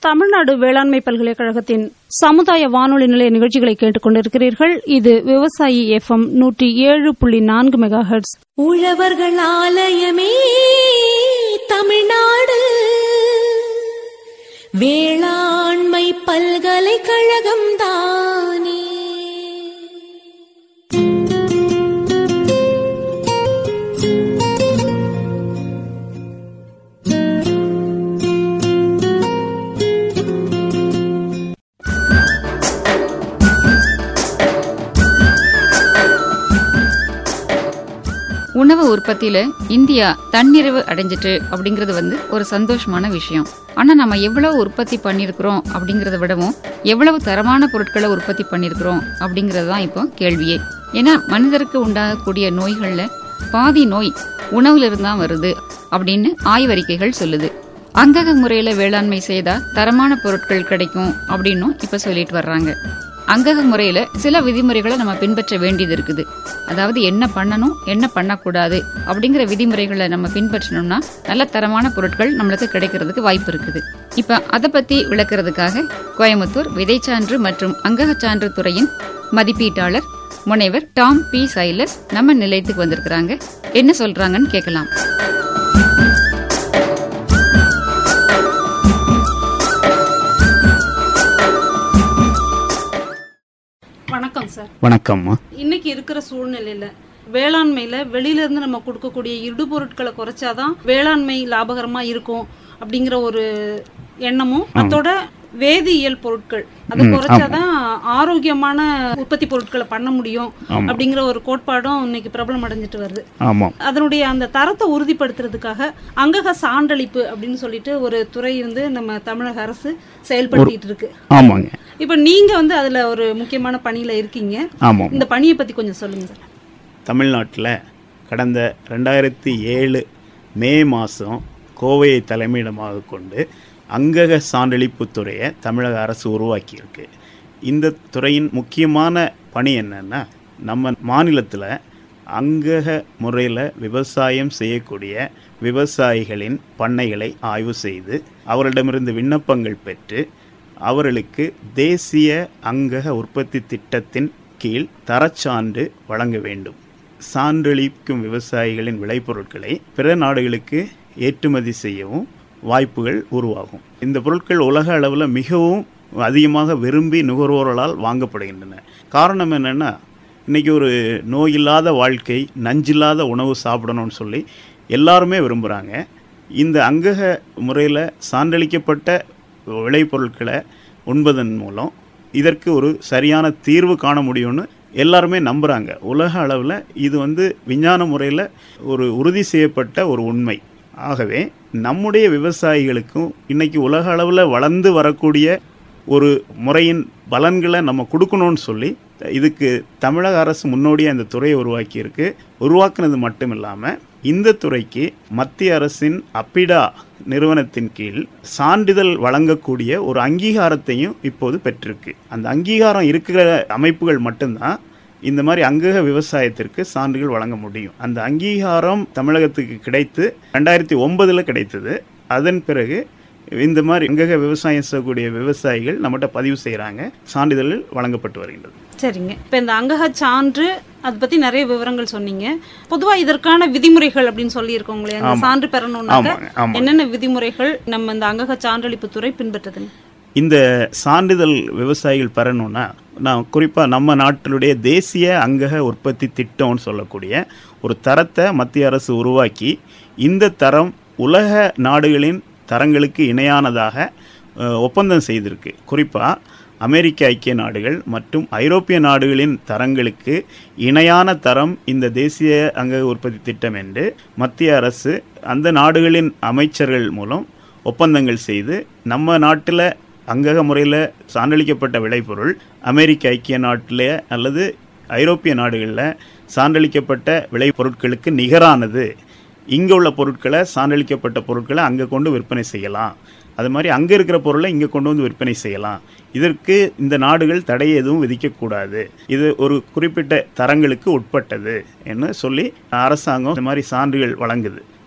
தமிழ்நாடு வேளாண்மை பல்கலைக்கழகத்தின் சமுதாய வானொலி நிலைய நிகழ்ச்சிகளை கேட்டுக் கொண்டிருக்கிறீர்கள் இது விவசாயி எஃப்எம் நூற்றி ஏழு புள்ளி நான்கு மெகா ஹெர்ட்ஸ் உழவர்கள் ஆலயமே தமிழ்நாடு வேளாண்மை பல்கலைக்கழகம் தானே உணவு உற்பத்தியில இந்தியா தன்னிறைவு அடைஞ்சிட்டு அப்படிங்கறது வந்து ஒரு சந்தோஷமான விஷயம் ஆனா நம்ம எவ்வளவு உற்பத்தி பண்ணிருக்கிறோம் அப்படிங்கறத விடவும் எவ்வளவு தரமான பொருட்களை உற்பத்தி பண்ணிருக்கிறோம் அப்படிங்கறது தான் இப்போ கேள்வியே ஏன்னா மனிதருக்கு உண்டாகக்கூடிய நோய்கள்ல பாதி நோய் உணவுல இருந்தா வருது அப்படின்னு ஆய்வறிக்கைகள் சொல்லுது அங்கக முறையில வேளாண்மை செய்தா தரமான பொருட்கள் கிடைக்கும் அப்படின்னும் இப்ப சொல்லிட்டு வர்றாங்க அங்கக முறையில சில விதிமுறைகளை நம்ம பின்பற்ற வேண்டியது இருக்குது அதாவது என்ன பண்ணணும் என்ன பண்ணக்கூடாது அப்படிங்கிற விதிமுறைகளை நம்ம பின்பற்றணும்னா நல்ல தரமான பொருட்கள் நம்மளுக்கு கிடைக்கிறதுக்கு வாய்ப்பு இருக்குது இப்ப அதை பத்தி விளக்குறதுக்காக கோயம்புத்தூர் விதைச்சான்று மற்றும் அங்கக சான்று துறையின் மதிப்பீட்டாளர் முனைவர் டாம் பி சைலஸ் நம்ம நிலையத்துக்கு வந்திருக்கிறாங்க என்ன சொல்றாங்கன்னு கேட்கலாம் வணக்கம் சார் வணக்கம்மா இன்னைக்கு இருக்கிற சூழ்நிலையில வேளாண்மையில வெளியில இருந்து நம்ம கொடுக்கக்கூடிய இடுபொருட்களை குறைச்சாதான் வேளாண்மை லாபகரமா இருக்கும் அப்படிங்கிற ஒரு எண்ணமும் அதோட வேதியியல் பொருட்கள் அதை குறைச்சாதான் ஆரோக்கியமான உற்பத்தி பொருட்களை பண்ண முடியும் அப்படிங்கிற ஒரு கோட்பாடும் இன்னைக்கு பிரபலம் அடைஞ்சிட்டு வருது ஆமாம் அதனுடைய அந்த தரத்தை உறுதிப்படுத்துறதுக்காக அங்கக சான்றளிப்பு அப்படின்னு சொல்லிட்டு ஒரு துறை வந்து நம்ம தமிழக அரசு செயல்படுத்திட்டு இருக்கு ஆமாங்க இப்ப நீங்க வந்து அதுல ஒரு முக்கியமான பணியில இருக்கீங்க ஆமாம் இந்த பணியை பத்தி கொஞ்சம் சொல்லுங்க சார் தமிழ்நாட்டில் கடந்த ரெண்டாயிரத்தி ஏழு மே மாதம் கோவையை தலைமையிடமாக கொண்டு அங்கக சான்றளிப்பு துறையை தமிழக அரசு உருவாக்கியிருக்கு இந்த துறையின் முக்கியமான பணி என்னன்னா நம்ம மாநிலத்தில் அங்கக முறையில் விவசாயம் செய்யக்கூடிய விவசாயிகளின் பண்ணைகளை ஆய்வு செய்து அவரிடமிருந்து விண்ணப்பங்கள் பெற்று அவர்களுக்கு தேசிய அங்கக உற்பத்தி திட்டத்தின் கீழ் தரச்சான்று வழங்க வேண்டும் சான்றளிக்கும் விவசாயிகளின் விளைபொருட்களை பிற நாடுகளுக்கு ஏற்றுமதி செய்யவும் வாய்ப்புகள் உருவாகும் இந்த பொருட்கள் உலக அளவில் மிகவும் அதிகமாக விரும்பி நுகர்வோர்களால் வாங்கப்படுகின்றன காரணம் என்னென்னா இன்றைக்கி ஒரு நோயில்லாத வாழ்க்கை நஞ்சில்லாத உணவு சாப்பிடணும்னு சொல்லி எல்லாருமே விரும்புகிறாங்க இந்த அங்கக முறையில் சான்றளிக்கப்பட்ட விளைபொருட்களை உண்பதன் மூலம் இதற்கு ஒரு சரியான தீர்வு காண முடியும்னு எல்லாருமே நம்புகிறாங்க உலக அளவில் இது வந்து விஞ்ஞான முறையில் ஒரு உறுதி செய்யப்பட்ட ஒரு உண்மை ஆகவே நம்முடைய விவசாயிகளுக்கும் இன்னைக்கு உலக அளவில் வளர்ந்து வரக்கூடிய ஒரு முறையின் பலன்களை நம்ம கொடுக்கணும்னு சொல்லி இதுக்கு தமிழக அரசு முன்னோடியாக இந்த துறையை உருவாக்கியிருக்கு உருவாக்குனது மட்டும் இல்லாமல் இந்த துறைக்கு மத்திய அரசின் அப்பிடா நிறுவனத்தின் கீழ் சான்றிதழ் வழங்கக்கூடிய ஒரு அங்கீகாரத்தையும் இப்போது பெற்றிருக்கு அந்த அங்கீகாரம் இருக்கிற அமைப்புகள் மட்டும்தான் இந்த மாதிரி அங்கக விவசாயத்திற்கு சான்றுகள் வழங்க முடியும் அந்த அங்கீகாரம் தமிழகத்துக்கு கிடைத்து ரெண்டாயிரத்தி ஒன்பதில் கிடைத்தது அதன் பிறகு இந்த மாதிரி அங்கக விவசாயம் செய்யக்கூடிய விவசாயிகள் நம்மகிட்ட பதிவு செய்கிறாங்க சான்றிதழ்கள் வழங்கப்பட்டு வருகின்றது சரிங்க இப்ப இந்த அங்கக சான்று அதை பத்தி நிறைய விவரங்கள் சொன்னீங்க பொதுவா இதற்கான விதிமுறைகள் அப்படின்னு சொல்லி இருக்கோங்களே அந்த சான்று பெறணும்னாக்க ஆமாங்க, ஆமாங்க. என்னென்ன விதிமுறைகள் நம்ம இந்த அங்கக சான்றளிப்பு துறை பின்பற்றுதுங்க இந்த சான்றிதழ் விவசாயிகள் பெறணும்னா நான் குறிப்பாக நம்ம நாட்டினுடைய தேசிய அங்கக உற்பத்தி திட்டம்னு சொல்லக்கூடிய ஒரு தரத்தை மத்திய அரசு உருவாக்கி இந்த தரம் உலக நாடுகளின் தரங்களுக்கு இணையானதாக அஹ், ஒப்பந்தம் செய்திருக்கு குறிப்பாக அமெரிக்க ஐக்கிய நாடுகள் மற்றும் ஐரோப்பிய நாடுகளின் தரங்களுக்கு இணையான தரம் இந்த தேசிய அங்க உற்பத்தி திட்டம் என்று மத்திய அரசு அந்த நாடுகளின் அமைச்சர்கள் மூலம் ஒப்பந்தங்கள் செய்து நம்ம நாட்டில் அங்கக முறையில் சான்றளிக்கப்பட்ட விளைபொருள் அமெரிக்க ஐக்கிய நாட்டில் அல்லது ஐரோப்பிய நாடுகளில் சான்றளிக்கப்பட்ட விளைபொருட்களுக்கு நிகரானது இங்கே உள்ள பொருட்களை சான்றளிக்கப்பட்ட பொருட்களை அங்கே கொண்டு விற்பனை செய்யலாம் அது மாதிரி அங்கே இருக்கிற பொருளை இங்கே கொண்டு வந்து விற்பனை செய்யலாம் இதற்கு இந்த நாடுகள் தடை எதுவும் விதிக்கக்கூடாது இது ஒரு குறிப்பிட்ட தரங்களுக்கு உட்பட்டது என்று சொல்லி அரசாங்கம் இந்த மாதிரி சான்றுகள் வழங்குது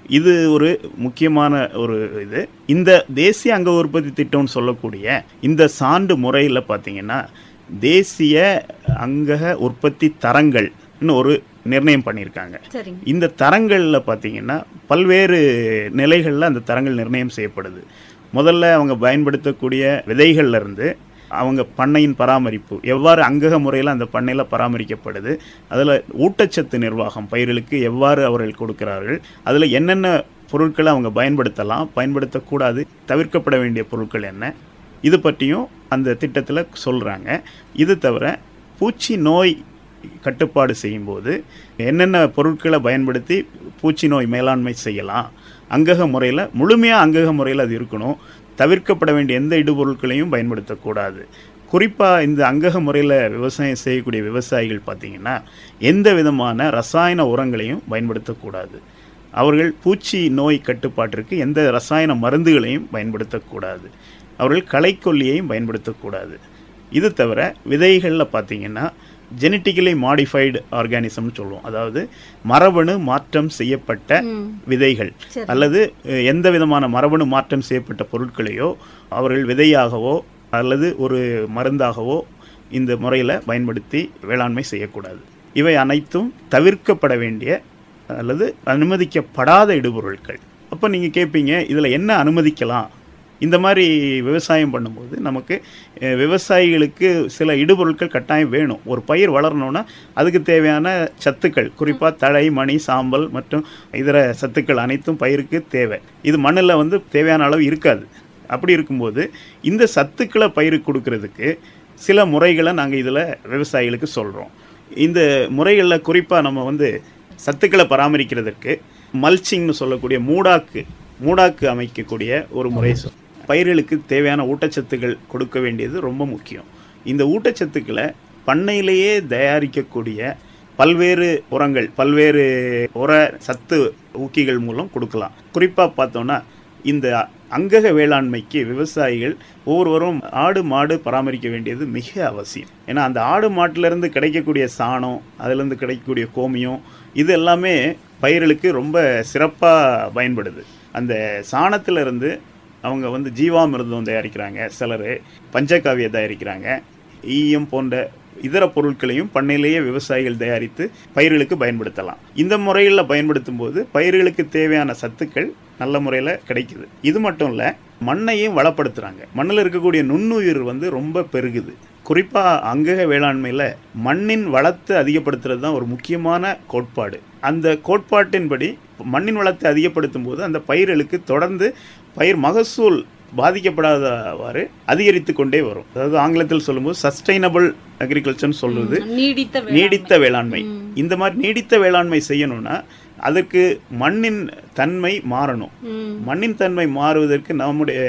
இது ஒரு முக்கியமான ஒரு இது இந்த தேசிய அங்க உற்பத்தி திட்டம்னு சொல்லக்கூடிய இந்த சான்று முறையில் பார்த்தீங்கன்னா தேசிய அங்கக உற்பத்தி தரங்கள் ஒரு நிர்ணயம் பண்ணியிருக்காங்க சரிங்க இந்த தரங்களில் பார்த்தீங்கன்னா பல்வேறு நிலைகளில் அந்த தரங்கள் நிர்ணயம் செய்யப்படுது முதல்ல அவங்க பயன்படுத்தக்கூடிய விதைகள்ல இருந்து அவங்க பண்ணையின் பராமரிப்பு எவ்வாறு அங்கக முறையில் அந்த பண்ணையில் பராமரிக்கப்படுது அதில் ஊட்டச்சத்து நிர்வாகம் பயிர்களுக்கு எவ்வாறு அவர்கள் கொடுக்கிறார்கள் அதில் என்னென்ன பொருட்களை அவங்க பயன்படுத்தலாம் பயன்படுத்தக்கூடாது தவிர்க்கப்பட வேண்டிய பொருட்கள் என்ன இது பற்றியும் அந்த திட்டத்தில் சொல்கிறாங்க இது தவிர பூச்சி நோய் கட்டுப்பாடு செய்யும்போது என்னென்ன பொருட்களை பயன்படுத்தி பூச்சி நோய் மேலாண்மை செய்யலாம் அங்கக முறையில் முழுமையாக அங்கக முறையில் அது இருக்கணும் தவிர்க்கப்பட வேண்டிய எந்த இடுபொருட்களையும் பயன்படுத்தக்கூடாது குறிப்பாக இந்த அங்கக முறையில் விவசாயம் செய்யக்கூடிய விவசாயிகள் பார்த்திங்கன்னா எந்த விதமான ரசாயன உரங்களையும் பயன்படுத்தக்கூடாது அவர்கள் பூச்சி நோய் கட்டுப்பாட்டிற்கு எந்த ரசாயன மருந்துகளையும் பயன்படுத்தக்கூடாது அவர்கள் களைக்கொல்லியையும் பயன்படுத்தக்கூடாது இது தவிர விதைகளில் பார்த்தீங்கன்னா ஜெனட்டிக்கலி மாடிஃபைடு ஆர்கானிசம்னு சொல்லுவோம் அதாவது மரபணு மாற்றம் செய்யப்பட்ட விதைகள் சரி. அல்லது அஹ், எந்த விதமான மரபணு மாற்றம் செய்யப்பட்ட பொருட்களையோ அவர்கள் விதையாகவோ அல்லது ஒரு மருந்தாகவோ இந்த முறையில் பயன்படுத்தி வேளாண்மை செய்யக்கூடாது இவை அனைத்தும் தவிர்க்கப்பட வேண்டிய அல்லது அனுமதிக்கப்படாத இடுபொருட்கள் அப்போ நீங்கள் கேட்பீங்க இதில் என்ன அனுமதிக்கலாம் இந்த மாதிரி விவசாயம் பண்ணும்போது நமக்கு அஹ், விவசாயிகளுக்கு சில இடுபொருட்கள் கட்டாயம் வேணும் ஒரு பயிர் வளரணும்னா அதுக்கு தேவையான சத்துக்கள் குறிப்பாக தழை மணி சாம்பல் மற்றும் இதர சத்துக்கள் அனைத்தும் பயிருக்கு தேவை இது மண்ணில் வந்து தேவையான அளவு இருக்காது அப்படி இருக்கும்போது இந்த சத்துக்களை பயிருக்கு கொடுக்கறதுக்கு சில முறைகளை நாங்கள் இதில் விவசாயிகளுக்கு சொல்கிறோம் இந்த முறைகளில் குறிப்பாக நம்ம வந்து சத்துக்களை பராமரிக்கிறதற்கு மல்ச்சிங்னு சொல்லக்கூடிய மூடாக்கு மூடாக்கு அமைக்கக்கூடிய ஒரு முறை சொல் பயிர்களுக்கு தேவையான ஊட்டச்சத்துக்கள் கொடுக்க வேண்டியது ரொம்ப முக்கியம் இந்த ஊட்டச்சத்துக்களை பண்ணையிலேயே தயாரிக்கக்கூடிய பல்வேறு உரங்கள் பல்வேறு உர சத்து ஊக்கிகள் மூலம் கொடுக்கலாம் குறிப்பாக பார்த்தோன்னா இந்த அங்கக வேளாண்மைக்கு விவசாயிகள் ஒவ்வொருவரும் ஆடு மாடு பராமரிக்க வேண்டியது மிக அவசியம் ஏன்னா அந்த ஆடு மாட்டிலிருந்து கிடைக்கக்கூடிய சாணம் அதிலிருந்து கிடைக்கக்கூடிய கோமியம் இது எல்லாமே பயிர்களுக்கு ரொம்ப சிறப்பாக பயன்படுது அந்த சாணத்திலிருந்து அவங்க வந்து ஜீவாமிர்தம் தயாரிக்கிறாங்க சிலர் பஞ்சகாவியை தயாரிக்கிறாங்க ஈயம் போன்ற இதர பொருட்களையும் பண்ணையிலேயே விவசாயிகள் தயாரித்து பயிர்களுக்கு பயன்படுத்தலாம் இந்த முறையில் பயன்படுத்தும் போது பயிர்களுக்கு தேவையான சத்துக்கள் நல்ல முறையில் கிடைக்குது இது மட்டும் இல்லை மண்ணையும் வளப்படுத்துகிறாங்க மண்ணில் இருக்கக்கூடிய நுண்ணுயிர் வந்து ரொம்ப பெருகுது குறிப்பாக அங்கக வேளாண்மையில் மண்ணின் வளத்தை அதிகப்படுத்துறது தான் ஒரு முக்கியமான கோட்பாடு அந்த கோட்பாட்டின்படி மண்ணின் வளத்தை அதிகப்படுத்தும் போது அந்த பயிர்களுக்கு தொடர்ந்து பயிர் மகசூல் பாதிக்கப்படாதவாறு அதிகரித்து கொண்டே வரும் அதாவது ஆங்கிலத்தில் சொல்லும்போது சஸ்டைனபிள் அக்ரிகல்ச்சர்னு சொல்றது நீடித்த வேளாண்மை. நீடித்த வேளாண்மை இந்த மாதிரி நீடித்த வேளாண்மை செய்யணும்னா அதற்கு மண்ணின் தன்மை மாறணும் ம். மண்ணின் தன்மை மாறுவதற்கு நம்முடைய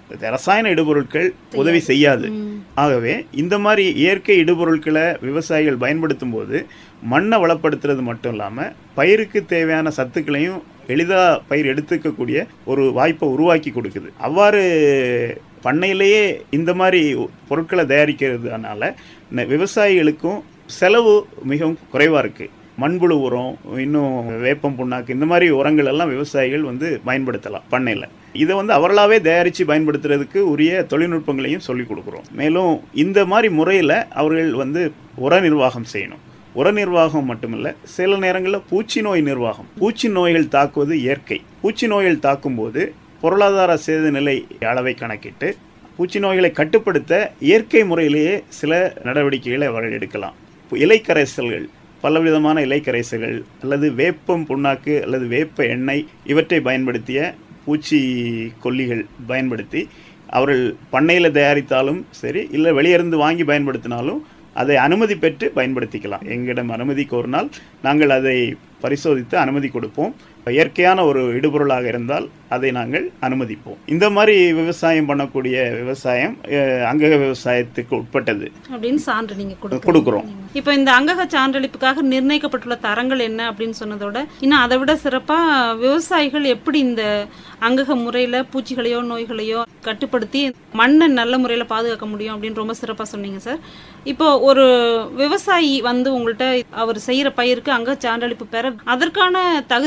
ரசாயன இடுபொருட்கள் உதவி செய்யாது ஆகவே இந்த மாதிரி இயற்கை இடுபொருட்களை விவசாயிகள் பயன்படுத்தும் போது மண்ணை வளப்படுத்துறது மட்டும் இல்லாமல் பயிருக்கு தேவையான சத்துக்களையும் எளிதாக பயிர் எடுத்துக்கக்கூடிய ஒரு வாய்ப்பை உருவாக்கி கொடுக்குது அவ்வாறு பண்ணையிலேயே இந்த மாதிரி பொருட்களை தயாரிக்கிறதுனால ந- விவசாயிகளுக்கும் செலவு மிகவும் குறைவாக இருக்குது மண்புழு உரம் இன்னும் வேப்பம் புண்ணாக்கு இந்த மாதிரி உரங்கள் எல்லாம் விவசாயிகள் வந்து பயன்படுத்தலாம் பண்ணையில் இதை வந்து அவர்களாவே தயாரித்து பயன்படுத்துறதுக்கு உரிய தொழில்நுட்பங்களையும் சொல்லிக் கொடுக்குறோம் மேலும் இந்த மாதிரி முறையில் அவர்கள் வந்து உர நிர்வாகம் செய்யணும் உர நிர்வாகம் மட்டுமில்ல சில நேரங்களில் பூச்சி நோய் நிர்வாகம் பூச்சி நோய்கள் தாக்குவது இயற்கை பூச்சி நோய்கள் தாக்கும்போது பொருளாதார சேத நிலை அளவை கணக்கிட்டு பூச்சி நோய்களை கட்டுப்படுத்த இயற்கை முறையிலேயே சில நடவடிக்கைகளை அவர்கள் எடுக்கலாம் இப்போ இலைக்கரைசல்கள் பலவிதமான இலைக்கரைசல்கள் அல்லது வேப்பம் புண்ணாக்கு அல்லது வேப்ப எண்ணெய் இவற்றை பயன்படுத்திய பூச்சி கொல்லிகள் பயன்படுத்தி அவர்கள் பண்ணையில் தயாரித்தாலும் சரி இல்லை வெளியிருந்து வாங்கி பயன்படுத்தினாலும் அதை அனுமதி பெற்று பயன்படுத்திக்கலாம் எங்களிடம் அனுமதி கோரினால் நாங்கள் அதை பரிசோதித்து அனுமதி கொடுப்போம் இயற்கையான ஒரு இடுபொருளாக இருந்தால் அதை நாங்கள் அனுமதிப்போம் இந்த மாதிரி விவசாயம் பண்ணக்கூடிய விவசாயம் அஹ், அங்கக விவசாயத்துக்கு உட்பட்டது அப்படின்னு சான்று நீங்க கொடுக்குறீங்க. கொடுக்குறோம் இப்போ இந்த அங்கக சான்றளிப்புக்காக நிர்ணயிக்கப்பட்டுள்ள தரங்கள் என்ன அப்படின்னு சொன்னதோட இன்னும் அதை விட சிறப்பா விவசாயிகள் எப்படி இந்த அங்கக முறையில பூச்சிகளையோ நோய்களையோ கட்டுப்படுத்தி மண்ணை நல்ல முறையில பாதுகாக்க முடியும் அப்படின்னு ரொம்ப சிறப்பா சொன்னீங்க சார் இப்போ ஒரு விவசாயி வந்து உங்கள்கிட்ட அவர் செய்யற பயிருக்கு அங்க சான்றளிப்பு பெற அதற்கான தகுதிகள் ஏதாவது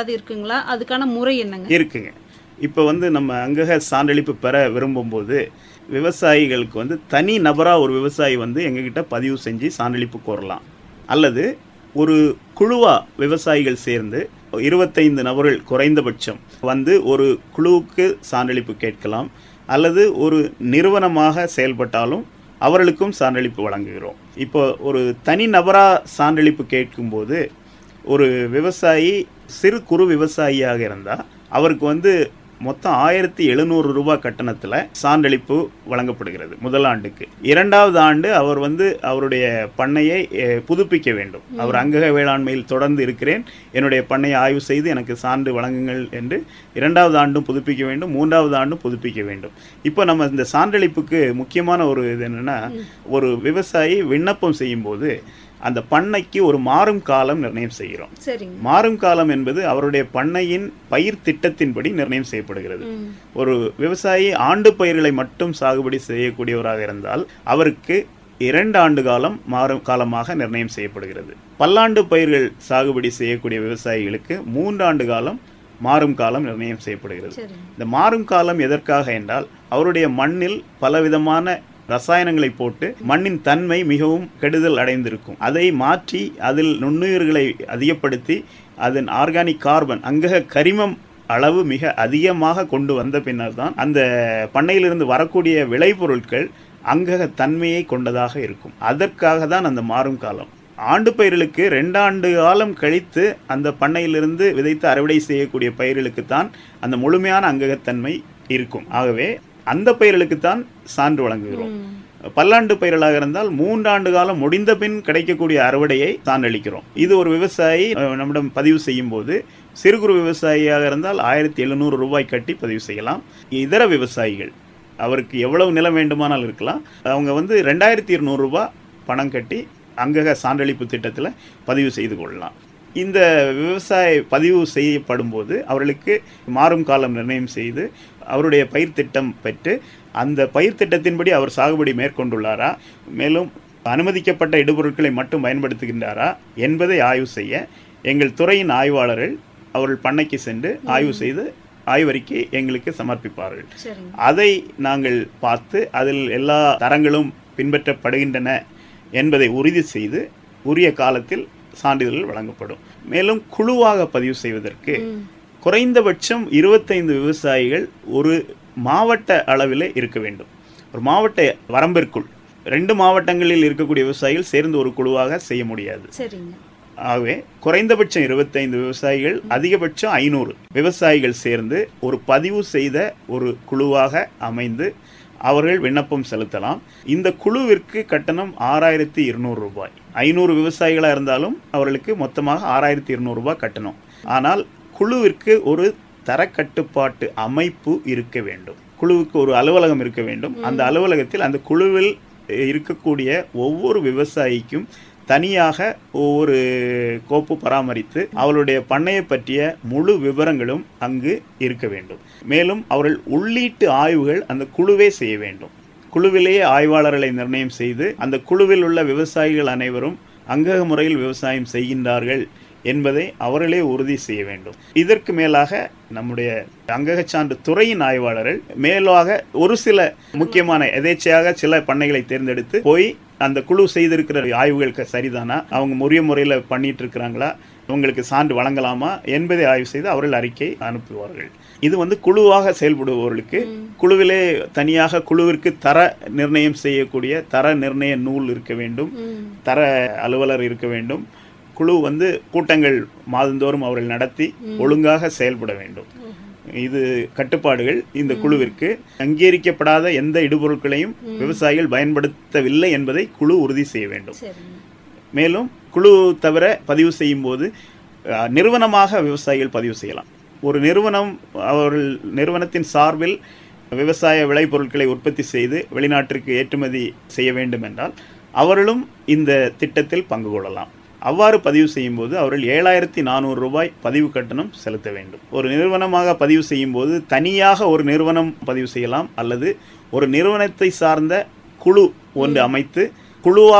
ஏதாவது இருக்குங்களா அதுக்கான முறை என்னங்க இருக்குங்க இப்போ வந்து நம்ம அங்கக சான்றளிப்பு பெற விரும்பும்போது விவசாயிகளுக்கு வந்து தனி நபராக ஒரு விவசாயி வந்து எங்ககிட்ட பதிவு செஞ்சு சான்றளிப்பு கோரலாம் அல்லது ஒரு குழுவா விவசாயிகள் சேர்ந்து இருபத்தைந்து நபர்கள் குறைந்தபட்சம் வந்து ஒரு குழுவுக்கு சான்றளிப்பு கேட்கலாம் அல்லது ஒரு நிறுவனமாக செயல்பட்டாலும் அவர்களுக்கும் சான்றளிப்பு வழங்குகிறோம் இப்போ ஒரு தனி நபராக சான்றளிப்பு கேட்கும்போது ஒரு விவசாயி சிறு குறு விவசாயியாக இருந்தால் அவருக்கு வந்து மொத்தம் ஆயிரத்தி எழுநூறு ரூபாய் கட்டணத்தில் சான்றளிப்பு வழங்கப்படுகிறது முதல் ஆண்டுக்கு இரண்டாவது ஆண்டு அவர் வந்து அவருடைய பண்ணையை அஹ், புதுப்பிக்க வேண்டும் அவர் அங்கக வேளாண்மையில் தொடர்ந்து இருக்கிறேன் என்னுடைய பண்ணையை ஆய்வு செய்து எனக்கு சான்று வழங்குங்கள் என்று இரண்டாவது ஆண்டும் புதுப்பிக்க வேண்டும் மூன்றாவது ஆண்டும் புதுப்பிக்க வேண்டும் இப்போ நம்ம இந்த சான்றளிப்புக்கு முக்கியமான ஒரு இது என்னன்னா ஒரு விவசாயி விண்ணப்பம் செய்யும்போது அந்த பண்ணைக்கு ஒரு மாறும் காலம் நிர்ணயம் செய்கிறோம் சரிங்க மாறும் காலம் என்பது அவருடைய பண்ணையின் பயிர் திட்டத்தின்படி நிர்ணயம் செய்யப்படுகிறது ம். ஒரு விவசாயி ஆண்டு பயிர்களை மட்டும் சாகுபடி செய்யக்கூடியவராக இருந்தால் அவருக்கு இரண்டு ஆண்டு காலம் மாறும் காலமாக நிர்ணயம் செய்யப்படுகிறது பல்லாண்டு பயிர்கள் சாகுபடி செய்யக்கூடிய விவசாயிகளுக்கு மூன்று ஆண்டு காலம் மாறும் காலம் நிர்ணயம் செய்யப்படுகிறது சரிங்க இந்த மாறும் காலம் எதற்காக என்றால் அவருடைய மண்ணில் பலவிதமான ரசாயனங்களை போட்டு மண்ணின் தன்மை மிகவும் கெடுதல் அடைந்திருக்கும் அதை மாற்றி அதில் நுண்ணுயிர்களை அதிகப்படுத்தி அதன் ஆர்கானிக் கார்பன் அங்கக கரிமம் அளவு மிக அதிகமாக கொண்டு வந்த பின்னர் தான் அந்த பண்ணையிலிருந்து வரக்கூடிய விளைபொருட்கள் அங்கக தன்மையை கொண்டதாக இருக்கும் அதற்காக தான் அந்த மாறும் காலம் ஆண்டு பயிர்களுக்கு ரெண்டாண்டு காலம் கழித்து அந்த பண்ணையிலிருந்து விதைத்து அறுவடை செய்யக்கூடிய பயிர்களுக்கு தான் அந்த முழுமையான அங்ககத்தன்மை இருக்கும் ஆகவே அந்த பயிர்களுக்குத்தான் சான்று வழங்குகிறோம் பல்லாண்டு பயிர்களாக இருந்தால் மூன்றாண்டு காலம் முடிந்த பின் கிடைக்கக்கூடிய அறுவடையை சான்றளிக்கிறோம் இது ஒரு விவசாயி அஹ், நம்மிடம் பதிவு செய்யும் போது சிறு குறு விவசாயியாக இருந்தால் ஆயிரத்தி எழுநூறு ரூபாய் கட்டி பதிவு செய்யலாம் இதர விவசாயிகள் அவருக்கு எவ்வளவு நிலம் வேண்டுமானால் இருக்கலாம் அவங்க வந்து ரெண்டாயிரத்தி இருநூறு ரூபாய் பணம் கட்டி அங்கக சான்றளிப்பு திட்டத்தில் பதிவு செய்து கொள்ளலாம் இந்த விவசாய பதிவு செய்யப்படும் போது அவர்களுக்கு மாறும் காலம் நிர்ணயம் செய்து அவருடைய பயிர் திட்டம் பெற்று அந்த பயிர் திட்டத்தின்படி அவர் சாகுபடி மேற்கொண்டுள்ளாரா மேலும் அனுமதிக்கப்பட்ட இடுபொருட்களை மட்டும் பயன்படுத்துகின்றாரா என்பதை ஆய்வு செய்ய எங்கள் துறையின் ஆய்வாளர்கள் அவர்கள் பண்ணைக்கு சென்று ஆய்வு செய்து ஆய்வறிக்கை எங்களுக்கு சமர்ப்பிப்பார்கள் சரிங்க அதை நாங்கள் பார்த்து அதில் எல்லா தரங்களும் பின்பற்றப்படுகின்றன என்பதை உறுதி செய்து உரிய காலத்தில் சான்றிதழ்கள் வழங்கப்படும் மேலும் குழுவாக பதிவு செய்வதற்கு குறைந்தபட்சம் இருபத்தைந்து விவசாயிகள் ஒரு மாவட்ட அளவில் இருக்க வேண்டும் ஒரு மாவட்ட வரம்பிற்குள் ரெண்டு மாவட்டங்களில் இருக்கக்கூடிய விவசாயிகள் சேர்ந்து ஒரு குழுவாக செய்ய முடியாது சரிங்க ஆகவே குறைந்தபட்சம் இருபத்தைந்து விவசாயிகள் அதிகபட்சம் ஐநூறு விவசாயிகள் சேர்ந்து ஒரு பதிவு செய்த ஒரு குழுவாக அமைந்து அவர்கள் விண்ணப்பம் செலுத்தலாம் இந்த குழுவிற்கு கட்டணம் ஆறாயிரத்தி இருநூறு ரூபாய் ஐநூறு விவசாயிகளாக இருந்தாலும் அவர்களுக்கு மொத்தமாக ஆறாயிரத்தி இருநூறு ரூபாய் கட்டணம் ஆனால் குழுவிற்கு ஒரு தரக்கட்டுப்பாட்டு அமைப்பு இருக்க வேண்டும் குழுவுக்கு ஒரு அலுவலகம் இருக்க வேண்டும் அந்த அலுவலகத்தில் அந்த குழுவில் இருக்கக்கூடிய ஒவ்வொரு விவசாயிக்கும் தனியாக ஒவ்வொரு கோப்பு பராமரித்து அவளுடைய பண்ணையை பற்றிய முழு விவரங்களும் அங்கு இருக்க வேண்டும் மேலும் அவர்கள் உள்ளீட்டு ஆய்வுகள் அந்த குழுவே செய்ய வேண்டும் குழுவிலேயே ஆய்வாளர்களை நிர்ணயம் செய்து அந்த குழுவில் உள்ள விவசாயிகள் அனைவரும் அங்கக முறையில் விவசாயம் செய்கின்றார்கள் என்பதை அவர்களே உறுதி செய்ய வேண்டும் இதற்கு மேலாக நம்முடைய அங்கக சான்று துறையின் ஆய்வாளர்கள் மேலாக ஒரு சில முக்கியமான எதேச்சையாக சில பண்ணைகளை தேர்ந்தெடுத்து போய் அந்த குழு செய்திருக்கிற ஆய்வுகள் க- சரிதானா அவங்க உரிய முறையில் பண்ணிட்டு இருக்கிறாங்களா உங்களுக்கு சான்று வழங்கலாமா என்பதை ஆய்வு செய்து அவர்கள் அறிக்கை அனுப்புவார்கள் இது வந்து குழுவாக செயல்படுபவர்களுக்கு குழுவிலே தனியாக குழுவிற்கு தர நிர்ணயம் செய்யக்கூடிய தர நிர்ணய நூல் இருக்க வேண்டும் தர அலுவலர் இருக்க வேண்டும் குழு வந்து கூட்டங்கள் மாதந்தோறும் அவர்கள் நடத்தி ஒழுங்காக செயல்பட வேண்டும் இது கட்டுப்பாடுகள் இந்த குழுவிற்கு அங்கீகரிக்கப்படாத எந்த இடுபொருட்களையும் விவசாயிகள் பயன்படுத்தவில்லை என்பதை குழு உறுதி செய்ய வேண்டும் சரிங்க மேலும் குழு தவிர பதிவு செய்யும் போது அஹ், நிறுவனமாக விவசாயிகள் பதிவு செய்யலாம் ஒரு நிறுவனம் அவர்கள் நிறுவனத்தின் சார்பில் விவசாய விளைபொருட்களை உற்பத்தி செய்து வெளிநாட்டிற்கு ஏற்றுமதி செய்ய வேண்டும் என்றால் அவர்களும் இந்த திட்டத்தில் பங்கு கொள்ளலாம் அவ்வாறு பதிவு செய்யும்போது அவர்கள் ஏழாயிரத்தி நானூறு ரூபாய் பதிவு கட்டணம் செலுத்த வேண்டும் ஒரு நிறுவனமாக பதிவு செய்யும்போது தனியாக ஒரு நிறுவனம் பதிவு செய்யலாம் அல்லது ஒரு நிறுவனத்தை சார்ந்த குழு ஒன்று அமைத்து குழுவாக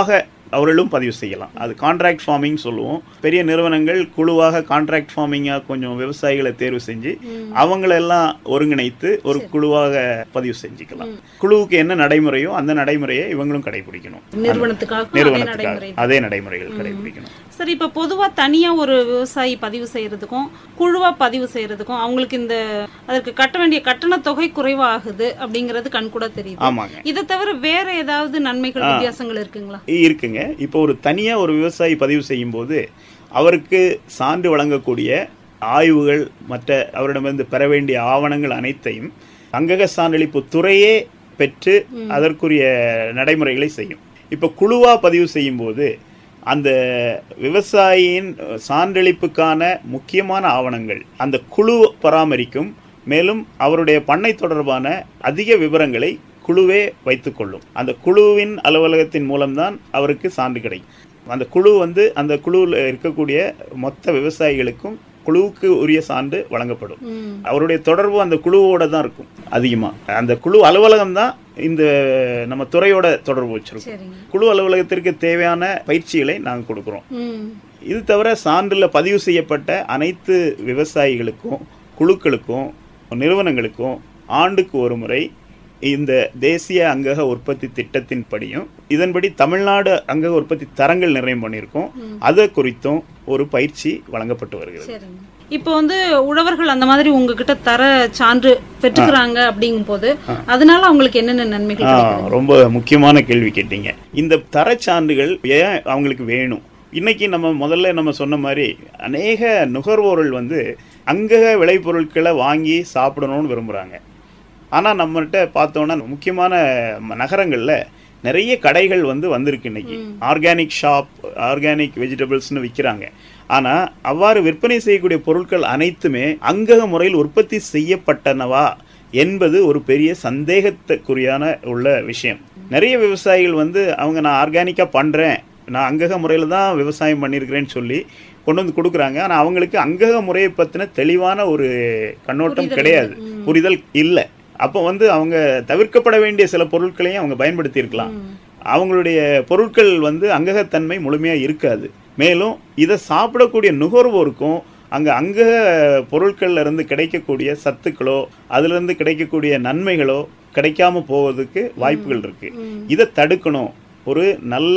அவர்களும் பதிவு செய்யலாம் அது கான்ட்ராக்ட் ஃபார்மிங் சொல்லுவோம் பெரிய நிறுவனங்கள் குழுவாக கான்ட்ராக்ட் ஃபார்மிங்காக கொஞ்சம் விவசாயிகளை தேர்வு செஞ்சு அவங்களெல்லாம் ஒருங்கிணைத்து ஒரு குழுவாக பதிவு செஞ்சுக்கலாம் குழுவுக்கு என்ன நடைமுறையோ அந்த நடைமுறையை இவங்களும் கடைபிடிக்கணும் நிறுவனத்துக்காக அதே நிறுவனத்துக்காக நடைமுறை அதே நடைமுறைகள் கடைபிடிக்கணும் சரி இப்ப பொதுவா தனியா ஒரு விவசாயி பதிவு செய்யறதுக்கும் குழுவா பதிவு செய்யறதுக்கும் அவங்களுக்கு இந்த அதற்கு கட்ட வேண்டிய கட்டண தொகை குறைவாகுது அப்படிங்கிறது கண்கூட தெரியுது ஆமாங்க இதை தவிர வேற ஏதாவது நன்மைகள் வித்தியாசங்கள் இருக்குங்களா இருக்குங்க இப்போ ஒரு தனியா ஒரு விவசாயி பதிவு செய்யும் போது அவருக்கு சான்று வழங்கக்கூடிய ஆய்வுகள் மற்ற அவரிடமிருந்து பெற வேண்டிய ஆவணங்கள் அனைத்தையும் அங்கக சான்றளிப்பு துறையே பெற்று அதற்குரிய நடைமுறைகளை செய்யும் இப்போ குழுவா பதிவு செய்யும் போது அந்த விவசாயியின் சான்றளிப்புக்கான முக்கியமான ஆவணங்கள் அந்த குழு பராமரிக்கும் மேலும் அவருடைய பண்ணை தொடர்பான அதிக விவரங்களை குழுவே வைத்துக்கொள்ளும் அந்த குழுவின் அலுவலகத்தின் மூலம்தான் அவருக்கு சான்று கிடைக்கும் அந்த குழு வந்து அந்த குழுவில் இருக்கக்கூடிய மொத்த விவசாயிகளுக்கும் குழுவுக்கு உரிய சான்று வழங்கப்படும் ம். அவருடைய தொடர்பு அந்த குழுவோட தான் இருக்கும் அதிகமா அந்த குழு அலுவலகம் தான் இந்த நம்ம துறையோட தொடர்பு வச்சிருக்கோம் சரிங்க குழு அலுவலகத்திற்கு தேவையான பயிற்சிகளை நாங்கள் கொடுக்குறோம் ம் இது தவிர சான்றில் பதிவு செய்யப்பட்ட அனைத்து விவசாயிகளுக்கும் குழுக்களுக்கும் நிறுவனங்களுக்கும் ஆண்டுக்கு ஒரு முறை இந்த தேசிய அங்கக உற்பத்தி திட்டத்தின் படியும் இதன்படி தமிழ்நாடு அங்கக உற்பத்தி தரங்கள் நிர்ணயம் பண்ணியிருக்கோம் அதை குறித்தும் ஒரு பயிற்சி வழங்கப்பட்டு வருகிறது சரிங்க இப்போ வந்து உழவர்கள் அந்த மாதிரி உங்ககிட்ட தர சான்று பெற்றுக்கிறாங்க அப்படிங்கும் போது அதனால அவங்களுக்கு என்னென்ன நன்மைகள் ஆ, கிடைக்குது ரொம்ப முக்கியமான கேள்வி கேட்டீங்க இந்த தரச்சான்றுகள் ஏன் அவங்களுக்கு வேணும் இன்னைக்கு நம்ம முதல்ல நம்ம சொன்ன மாதிரி அநேக நுகர்வோர்கள் வந்து அங்கக விளைபொருட்களை வாங்கி சாப்பிடணும்னு விரும்புகிறாங்க ஆனால் நம்மகிட்ட பார்த்தோன்னா முக்கியமான நகரங்களில் நிறைய கடைகள் வந்து வந்திருக்கு இன்னைக்கு ஆர்கானிக் ஷாப் ஆர்கானிக் வெஜிடபிள்ஸ்னு விற்கிறாங்க ஆனால் அவ்வாறு விற்பனை செய்யக்கூடிய பொருட்கள் அனைத்துமே அங்கக முறையில் உற்பத்தி செய்யப்பட்டனவா என்பது ஒரு பெரிய சந்தேகத்துக்குரியான உள்ள விஷயம் நிறைய விவசாயிகள் வந்து அவங்க நான் ஆர்கானிக்காக பண்ணுறேன் நான் அங்கக முறையில் தான் விவசாயம் பண்ணியிருக்கிறேன்னு சொல்லி கொண்டு வந்து கொடுக்குறாங்க ஆனால் அவங்களுக்கு அங்கக முறையை பற்றின தெளிவான ஒரு கண்ணோட்டம் கிடையாது புரிதல் இல்லை அப்போ வந்து அவங்க தவிர்க்கப்பட வேண்டிய சில பொருட்களையும் அவங்க பயன்படுத்தி இருக்கலாம் அவங்களுடைய பொருட்கள் வந்து அங்ககத்தன்மை முழுமையாக இருக்காது மேலும் இதை சாப்பிடக்கூடிய நுகர்வோருக்கும் அங்கே அங்க பொருட்கள்ல இருந்து கிடைக்கக்கூடிய சத்துக்களோ அதிலிருந்து கிடைக்கக்கூடிய நன்மைகளோ கிடைக்காம போவதுக்கு வாய்ப்புகள் இருக்கு இதை தடுக்கணும் ஒரு நல்ல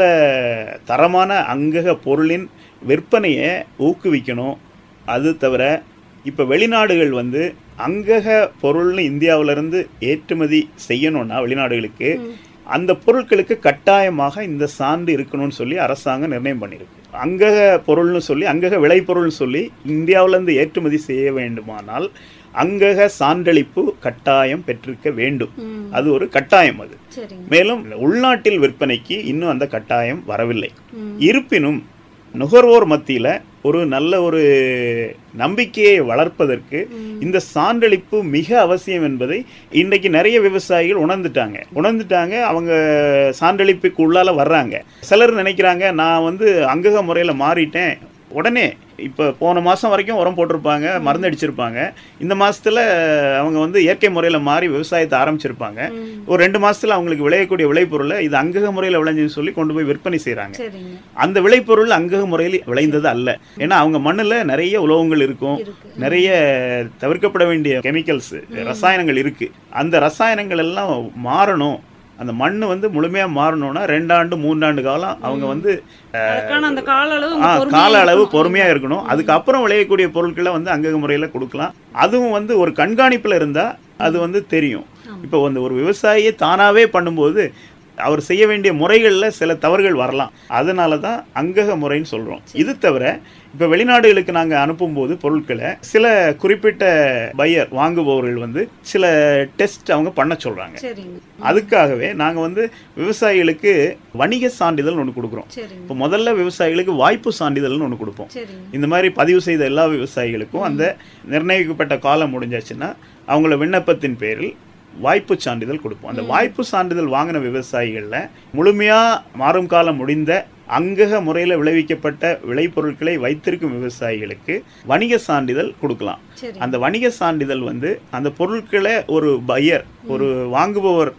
தரமான அங்கக பொருளின் விற்பனையை ஊக்குவிக்கணும் அது தவிர இப்போ வெளிநாடுகள் வந்து அங்கக பொருள்னு இந்தியாவிலிருந்து ஏற்றுமதி செய்யணும்னா வெளிநாடுகளுக்கு அந்த பொருட்களுக்கு கட்டாயமாக இந்த சான்று இருக்கணும்னு சொல்லி அரசாங்கம் நிர்ணயம் பண்ணியிருக்கு அங்கக பொருள்னு சொல்லி அங்கக விளைபொருள்னு சொல்லி இந்தியாவிலிருந்து ஏற்றுமதி செய்ய வேண்டுமானால் அங்கக சான்றளிப்பு கட்டாயம் பெற்றிருக்க வேண்டும் அது ஒரு கட்டாயம் அது சரிங்க மேலும் உள்நாட்டில் விற்பனைக்கு இன்னும் அந்த கட்டாயம் வரவில்லை இருப்பினும் நுகர்வோர் மத்தியில ஒரு நல்ல ஒரு நம்பிக்கையை வளர்ப்பதற்கு இந்த சான்றளிப்பு மிக அவசியம் என்பதை இன்றைக்கு நிறைய விவசாயிகள் உணர்ந்துட்டாங்க உணர்ந்துட்டாங்க அவங்க சான்றளிப்புக்கு உள்ளால வர்றாங்க சிலர் நினைக்கிறாங்க நான் வந்து அங்கக முறையில் மாறிட்டேன் உடனே இப்போ போன மாதம் வரைக்கும் உரம் போட்டிருப்பாங்க மருந்து அடிச்சிருப்பாங்க இந்த மாசத்துல அவங்க வந்து இயற்கை முறையில் மாறி விவசாயத்தை ஆரம்பிச்சிருப்பாங்க ஒரு ரெண்டு மாசத்துல அவங்களுக்கு விளையக்கூடிய விளைபொருளை இது அங்கக முறையில் விளைஞ்சுன்னு சொல்லி கொண்டு போய் விற்பனை செய்கிறாங்க சரிங்க அந்த விளைபொருள் அங்கக முறையில் விளைந்தது அல்ல ஏன்னா அவங்க மண்ணுல நிறைய உலோகங்கள் இருக்கும் நிறைய தவிர்க்கப்பட வேண்டிய கெமிக்கல்ஸ் ரசாயனங்கள் இருக்கு அந்த ரசாயனங்கள் எல்லாம் மாறணும் அந்த மண்ணு வந்து முழுமையா மாறணும்னா ரெண்டாண்டு மூன்றாண்டு காலம் அவங்க வந்து அதுக்கான அந்த கால அளவு ஆ, அவங்க பொறுமையா கால அளவு இருக்கணும். பொறுமையா இருக்கணும் அதுக்கப்புறம் விளையக்கூடிய பொருட்களை வந்து அங்கக முறையில கொடுக்கலாம் அதுவும் வந்து ஒரு கண்காணிப்புல இருந்தா அது வந்து தெரியும் இப்போ வந்து ஒரு விவசாயியை தானாவே பண்ணும்போது அவர் செய்ய வேண்டிய முறைகள்ல சில தவறுகள் வரலாம் அதனால தான் அங்கக முறைன்னு சொல்றோம் இது தவிர இப்போ வெளிநாடுகளுக்கு நாங்க அனுப்பும்போது பொருட்களை சில குறிப்பிட்ட பையர் வாங்குபவர்கள் வந்து சில டெஸ்ட் அவங்க பண்ண சொல்றாங்க சரிங்க அதுக்காகவே நாங்க வந்து விவசாயிகளுக்கு வணிக சான்றிதழ் ஒன்று கொடுக்குறோம் சரிங்க இப்போ முதல்ல விவசாயிகளுக்கு வாய்ப்பு சான்றிதழ்னு ஒன்று கொடுப்போம் சரிங்க இந்த மாதிரி பதிவு செய்த எல்லா விவசாயிகளுக்கும் அந்த நிர்ணயிக்கப்பட்ட காலம் முடிஞ்சாச்சுன்னா அவங்கள விண்ணப்பத்தின் பேரில் வாய்ப்பு சான்றிதழ் கொடுப்போம் அந்த வாய்ப்பு சான்றிதழ் வாங்கின விவசாயிகளில் முழுமையாக மாறும் காலம் முடிந்த அங்கக முறையில் விளைவிக்கப்பட்ட விளைபொருட்களை வைத்திருக்கும் விவசாயிகளுக்கு வணிக சான்றிதழ் கொடுக்கலாம் சரி அந்த வணிக சான்றிதழ் வந்து அந்த பொருட்களை ஒரு பையர் ஒரு வாங்குபவர்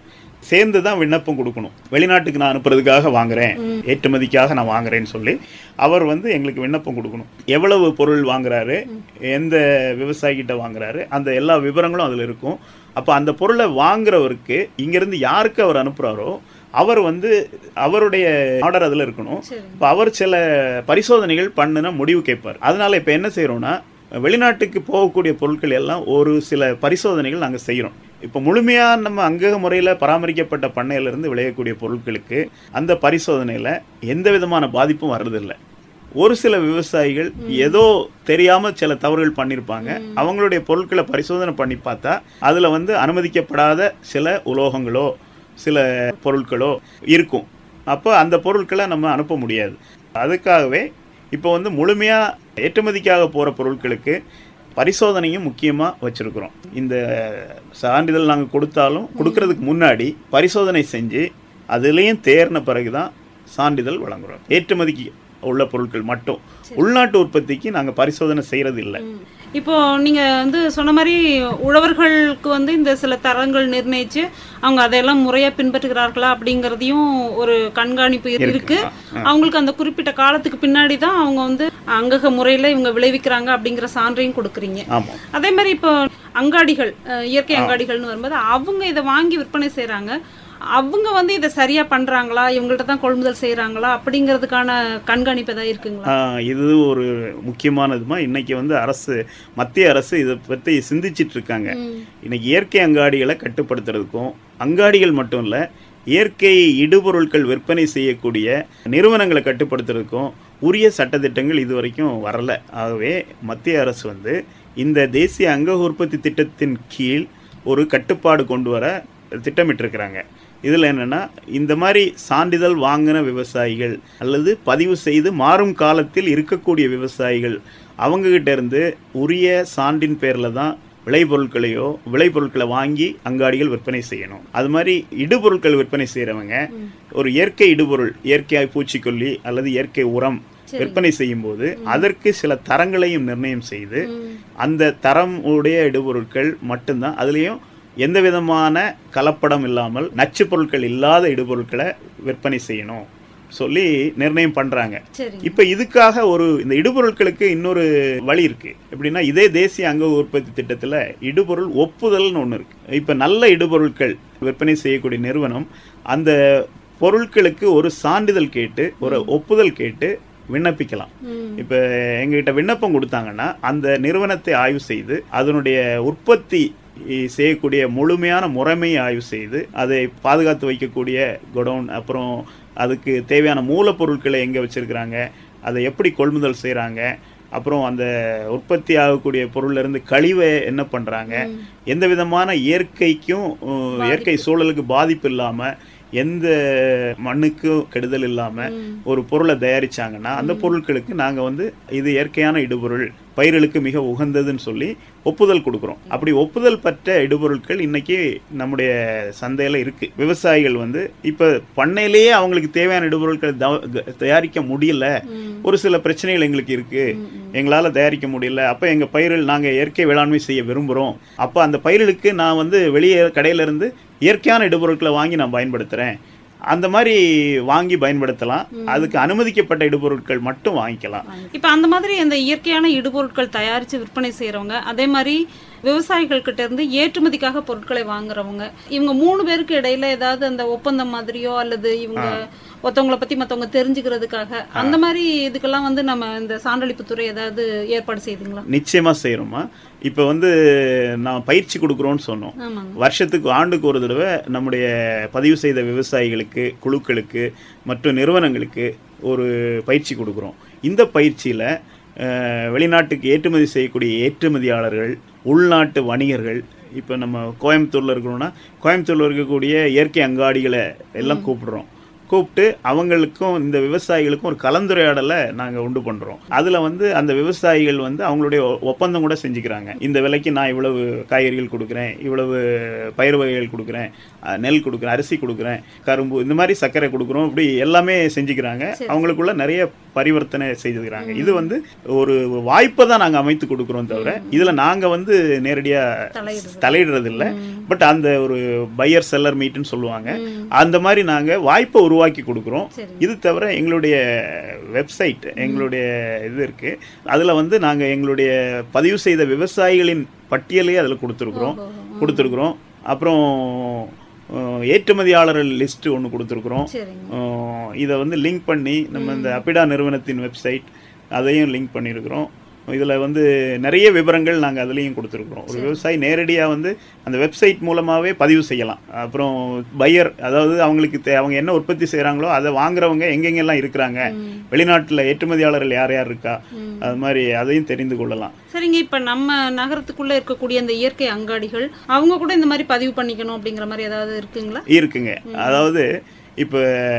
சேர்ந்து தான் விண்ணப்பம் கொடுக்கணும் வெளிநாட்டுக்கு நான் அனுப்புறதுக்காக வாங்குறேன் ஏற்றுமதிக்காக நான் வாங்குறேன்னு சொல்லி அவர் வந்து எங்களுக்கு விண்ணப்பம் கொடுக்கணும் எவ்வளவு பொருள் வாங்குறாரு எந்த விவசாயிகிட்ட வாங்குறாரு அந்த எல்லா விவரங்களும் அதில் இருக்கும் அப்போ அந்த பொருளை வாங்குறவருக்கு இங்கேருந்து யாருக்கு அவர் அனுப்புகிறாரோ அவர் வந்து அவருடைய ஆர்டர் அதில் இருக்கணும் சரி இப்போ அவர் சில பரிசோதனைகள் பண்ணுன முடிவு கேட்பார் அதனால இப்போ என்ன செய்கிறோம்னா வெளிநாட்டுக்கு போகக்கூடிய பொருட்கள் எல்லாம் ஒரு சில பரிசோதனைகள் நாங்கள் செய்கிறோம் இப்போ முழுமையாக நம்ம அங்கக முறையில் பராமரிக்கப்பட்ட பண்ணையிலிருந்து விளையக்கூடிய பொருட்களுக்கு அந்த பரிசோதனையில் எந்த விதமான பாதிப்பும் வர்றதில்லை ஒரு சில விவசாயிகள் ஏதோ தெரியாம சில தவறுகள் பண்ணியிருப்பாங்க அவங்களுடைய பொருட்களை பரிசோதனை பண்ணி பார்த்தா அதுல வந்து அனுமதிக்கப்படாத சில உலோகங்களோ சில பொருட்களோ இருக்கும் அப்போ அந்த பொருட்களை நம்ம அனுப்ப முடியாது அதுக்காகவே இப்போ வந்து முழுமையாக ஏற்றுமதிக்காக போகிற பொருட்களுக்கு பரிசோதனையும் முக்கியமாக வச்சுருக்குறோம் இந்த சான்றிதழ் நாங்கள் கொடுத்தாலும் கொடுக்கறதுக்கு முன்னாடி பரிசோதனை செஞ்சு அதுலேயும் தேர்ன பிறகு தான் சான்றிதழ் வழங்குறோம் ஏற்றுமதிக்கு உள்ள பொருட்கள் மட்டும் உள்நாட்டு உற்பத்திக்கு நாங்கள் பரிசோதனை செய்கிறது இல்லை இப்போ நீங்க வந்து சொன்ன மாதிரி உழவர்களுக்கு வந்து இந்த சில தரங்கள் நிர்ணயிச்சு அவங்க அதையெல்லாம் முறையா பின்பற்றுகிறார்களா அப்படிங்கறதையும் ஒரு கண்காணிப்பு இரு- இருக்கு அவங்களுக்கு அந்த குறிப்பிட்ட காலத்துக்கு பின்னாடி தான் அவங்க வந்து அங்கக முறையில இவங்க விளைவிக்கிறாங்க அப்படிங்கிற சான்றையும் கொடுக்குறீங்க ஆமாம் அதே மாதிரி இப்போ அங்காடிகள் அஹ், இயற்கை அங்காடிகள்னு வரும்போது அவங்க இதை வாங்கி விற்பனை செய்றாங்க அவங்க வந்து இதை சரியா பண்றாங்களா இவங்கள்ட்ட தான் கொள்முதல் செய்றாங்களா அப்படிங்கிறதுக்கான கண்காணிப்பு ஏதாவது இருக்குங்களா ஆஹ் இது ஒரு முக்கியமானதுமா இன்னைக்கு வந்து அரசு மத்திய அரசு இதை பற்றி சிந்திச்சிட்டு இருக்காங்க இன்னைக்கு இயற்கை அங்காடிகளை கட்டுப்படுத்துறதுக்கும் அங்காடிகள் மட்டும் இல்லை இயற்கை இடுபொருட்கள் விற்பனை செய்யக்கூடிய நிறுவனங்களை கட்டுப்படுத்துறதுக்கும் உரிய சட்டத்திட்டங்கள் இது வரைக்கும் வரல ஆகவே மத்திய அரசு வந்து இந்த தேசிய அங்க உற்பத்தி திட்டத்தின் கீழ் ஒரு கட்டுப்பாடு கொண்டு வர திட்டமிட்டிருக்கிறாங்க இதில் என்னென்னா இந்த மாதிரி சான்றிதழ் வாங்கின விவசாயிகள் அல்லது பதிவு செய்து மாறும் காலத்தில் இருக்கக்கூடிய விவசாயிகள் அவங்ககிட்ட இருந்து உரிய சான்றின் பேரில் தான் விளைபொருட்களையோ விளைபொருட்களை வாங்கி அங்காடிகள் விற்பனை செய்யணும் அது மாதிரி இடுபொருட்கள் விற்பனை செய்கிறவங்க ஒரு இயற்கை இடுபொருள் இயற்கை பூச்சிக்கொல்லி அல்லது இயற்கை உரம் விற்பனை செய்யும்போது அதற்கு சில தரங்களையும் நிர்ணயம் செய்து அந்த தரம் உடைய இடுபொருட்கள் மட்டும்தான் அதுலேயும் எந்த விதமான கலப்படம் இல்லாமல் நச்சு பொருட்கள் இல்லாத இடுபொருட்களை விற்பனை செய்யணும் சொல்லி நிர்ணயம் பண்றாங்க சரி இப்போ இதுக்காக ஒரு இந்த இடுபொருட்களுக்கு இன்னொரு வழி இருக்கு எப்படின்னா இதே தேசிய அங்க உற்பத்தி திட்டத்தில் இடுபொருள் ஒப்புதல்னு ஒன்று இருக்கு இப்போ நல்ல இடுபொருட்கள் விற்பனை செய்யக்கூடிய நிறுவனம் அந்த பொருட்களுக்கு ஒரு சான்றிதழ் கேட்டு ஒரு ஒப்புதல் கேட்டு விண்ணப்பிக்கலாம் இப்போ எங்ககிட்ட விண்ணப்பம் கொடுத்தாங்கன்னா அந்த நிறுவனத்தை ஆய்வு செய்து அதனுடைய உற்பத்தி செய்யக்கூடிய முழுமையான முறைமையை ஆய்வு செய்து அதை பாதுகாத்து வைக்கக்கூடிய குடவுன் அப்புறம் அதுக்கு தேவையான மூலப்பொருட்களை எங்கே வச்சிருக்கிறாங்க அதை எப்படி கொள்முதல் செய்கிறாங்க அப்புறம் அந்த உற்பத்தி ஆகக்கூடிய பொருள்ல இருந்து கழிவை என்ன பண்ணுறாங்க எந்த விதமான இயற்கைக்கும் அஹ், இயற்கை சூழலுக்கு பாதிப்பு இல்லாமல் எந்த மண்ணுக்கும் கெடுதல் இல்லாமல் ஒரு பொருளை தயாரிச்சாங்கன்னா அந்த பொருட்களுக்கு நாங்கள் வந்து இது இயற்கையான இடுபொருள் பயிர்களுக்கு மிக உகந்ததுன்னு சொல்லி ஒப்புதல் கொடுக்குறோம் அப்படி ஒப்புதல் பெற்ற இடுபொருட்கள் இன்னைக்கு நம்முடைய சந்தையில் இருக்கு விவசாயிகள் வந்து இப்போ பண்ணையிலேயே அவங்களுக்கு தேவையான இடுபொருட்களை தவ- க- தயாரிக்க முடியல ஒரு சில பிரச்சனைகள் எங்களுக்கு இருக்கு எங்களால் தயாரிக்க முடியல அப்போ எங்கள் பயிர்கள் நாங்கள் இயற்கை வேளாண்மை செய்ய விரும்புகிறோம் அப்போ அந்த பயிர்களுக்கு நான் வந்து வெளியே கடையில இருந்து இயற்கையான இடுபொருட்களை வாங்கி நான் பயன்படுத்துகிறேன் அந்த மாதிரி வாங்கி பயன்படுத்தலாம் அதுக்கு அனுமதிக்கப்பட்ட இடுபொருட்கள் மட்டும் வாங்கிக்கலாம் இப்போ அந்த மாதிரி அந்த இயற்கையான இடுபொருட்கள் தயாரித்து விற்பனை செய்கிறவங்க அதே மாதிரி விவசாயிகள் கிட்ட இருந்து ஏற்றுமதிக்காக பொருட்களை வாங்குறவங்க இவங்க மூணு பேருக்கு இடையில ஏதாவது அந்த ஒப்பந்தம் மாதிரியோ அல்லது இவங்க ஒருத்தவங்கள பத்தி மத்தவங்க தெரிஞ்சுக்கிறதுக்காக அந்த மாதிரி இதுக்கெல்லாம் வந்து நம்ம இந்த சான்றளிப்புத்துறை ஏதாவது ஏற்பாடு செய்துங்களா நிச்சயமாக செய்கிறோமா இப்போ வந்து நான் பயிற்சி கொடுக்குறோன்னு சொன்னோம் ஆமாங்க வருஷத்துக்கு ஆண்டுக்கு ஒரு தடவை நம்முடைய பதிவு செய்த விவசாயிகளுக்கு குழுக்களுக்கு மற்றும் நிறுவனங்களுக்கு ஒரு பயிற்சி கொடுக்குறோம் இந்த பயிற்சியில் வெளிநாட்டுக்கு ஏற்றுமதி செய்யக்கூடிய ஏற்றுமதியாளர்கள் உள்நாட்டு வணிகர்கள் இப்போ நம்ம கோயம்புத்தூரில் இருக்கிறோம்னா கோயம்புத்தூரில் இருக்கக்கூடிய இயற்கை அங்காடிகளை எல்லாம் கூப்பிடுறோம் கூப்பிட்டு அவங்களுக்கும் இந்த விவசாயிகளுக்கும் ஒரு கலந்துரையாடலை நாங்கள் உண்டு பண்ணுறோம் அதில் வந்து அந்த விவசாயிகள் வந்து அவங்களுடைய ஒ- ஒப்பந்தம் கூட செஞ்சுக்கிறாங்க இந்த விலைக்கு நான் இவ்வளவு காய்கறிகள் கொடுக்குறேன் இவ்வளவு பயிர் வகைகள் கொடுக்குறேன் அஹ், நெல் கொடுக்குறேன் அரிசி கொடுக்குறேன் கரும்பு இந்த மாதிரி சர்க்கரை கொடுக்குறோம் இப்படி எல்லாமே செஞ்சுக்கிறாங்க அவங்களுக்குள்ள நிறைய பரிவர்த்தனை செய்துக்கிறாங்க இது வந்து ஒரு வாய்ப்பை தான் நாங்கள் அமைத்து கொடுக்குறோம் தவிர இதில் நாங்கள் வந்து நேரடியாக தலையிடுறது. தலையிடுறது இல்லை பட் அந்த ஒரு பையர் செல்லர் மீட்னு சொல்லுவாங்க அந்த மாதிரி நாங்கள் வாய்ப்பை உருவாக்கி கொடுக்குறோம் சரி. இது தவிர எங்களுடைய வெப்சைட் எங்களுடைய இது இருக்கு அதில் வந்து நாங்கள் எங்களுடைய பதிவு செய்த விவசாயிகளின் பட்டியலே அதில் கொடுத்துருக்குறோம் கொடுத்துருக்குறோம் அப்புறம் அஹ், ஏற்றுமதியாளர்கள் லிஸ்ட் ஒன்று கொடுத்துருக்குறோம் சரிங்க இதை வந்து லிங்க் பண்ணி நம்ம இந்த அப்பிடா நிறுவனத்தின் வெப்சைட் அதையும் லிங்க் பண்ணியிருக்கிறோம் இதில் வந்து நிறைய விவரங்கள் நாங்கள் அதுலேயும் கொடுத்துருக்குறோம் ஒரு விவசாயி நேரடியாக வந்து அந்த வெப்சைட் மூலமாகவே பதிவு செய்யலாம் அப்புறம் பையர் அதாவது அவங்களுக்கு தே- அவங்க என்ன உற்பத்தி செய்கிறாங்களோ அதை வாங்குறவங்க எங்கெங்கெல்லாம் இருக்கிறாங்க வெளிநாட்டில் ஏற்றுமதியாளர்கள் யார் யார் இருக்கா அது மாதிரி அதையும் தெரிந்து கொள்ளலாம் சரிங்க இப்ப நம்ம நகரத்துக்குள்ள இருக்கக்கூடிய அந்த இயற்கை அங்காடிகள் அவங்க கூட இந்த மாதிரி பதிவு பண்ணிக்கணும் அப்படிங்கிற மாதிரி ஏதாவது இருக்குங்களா இருக்குங்க அதாவது இப்போ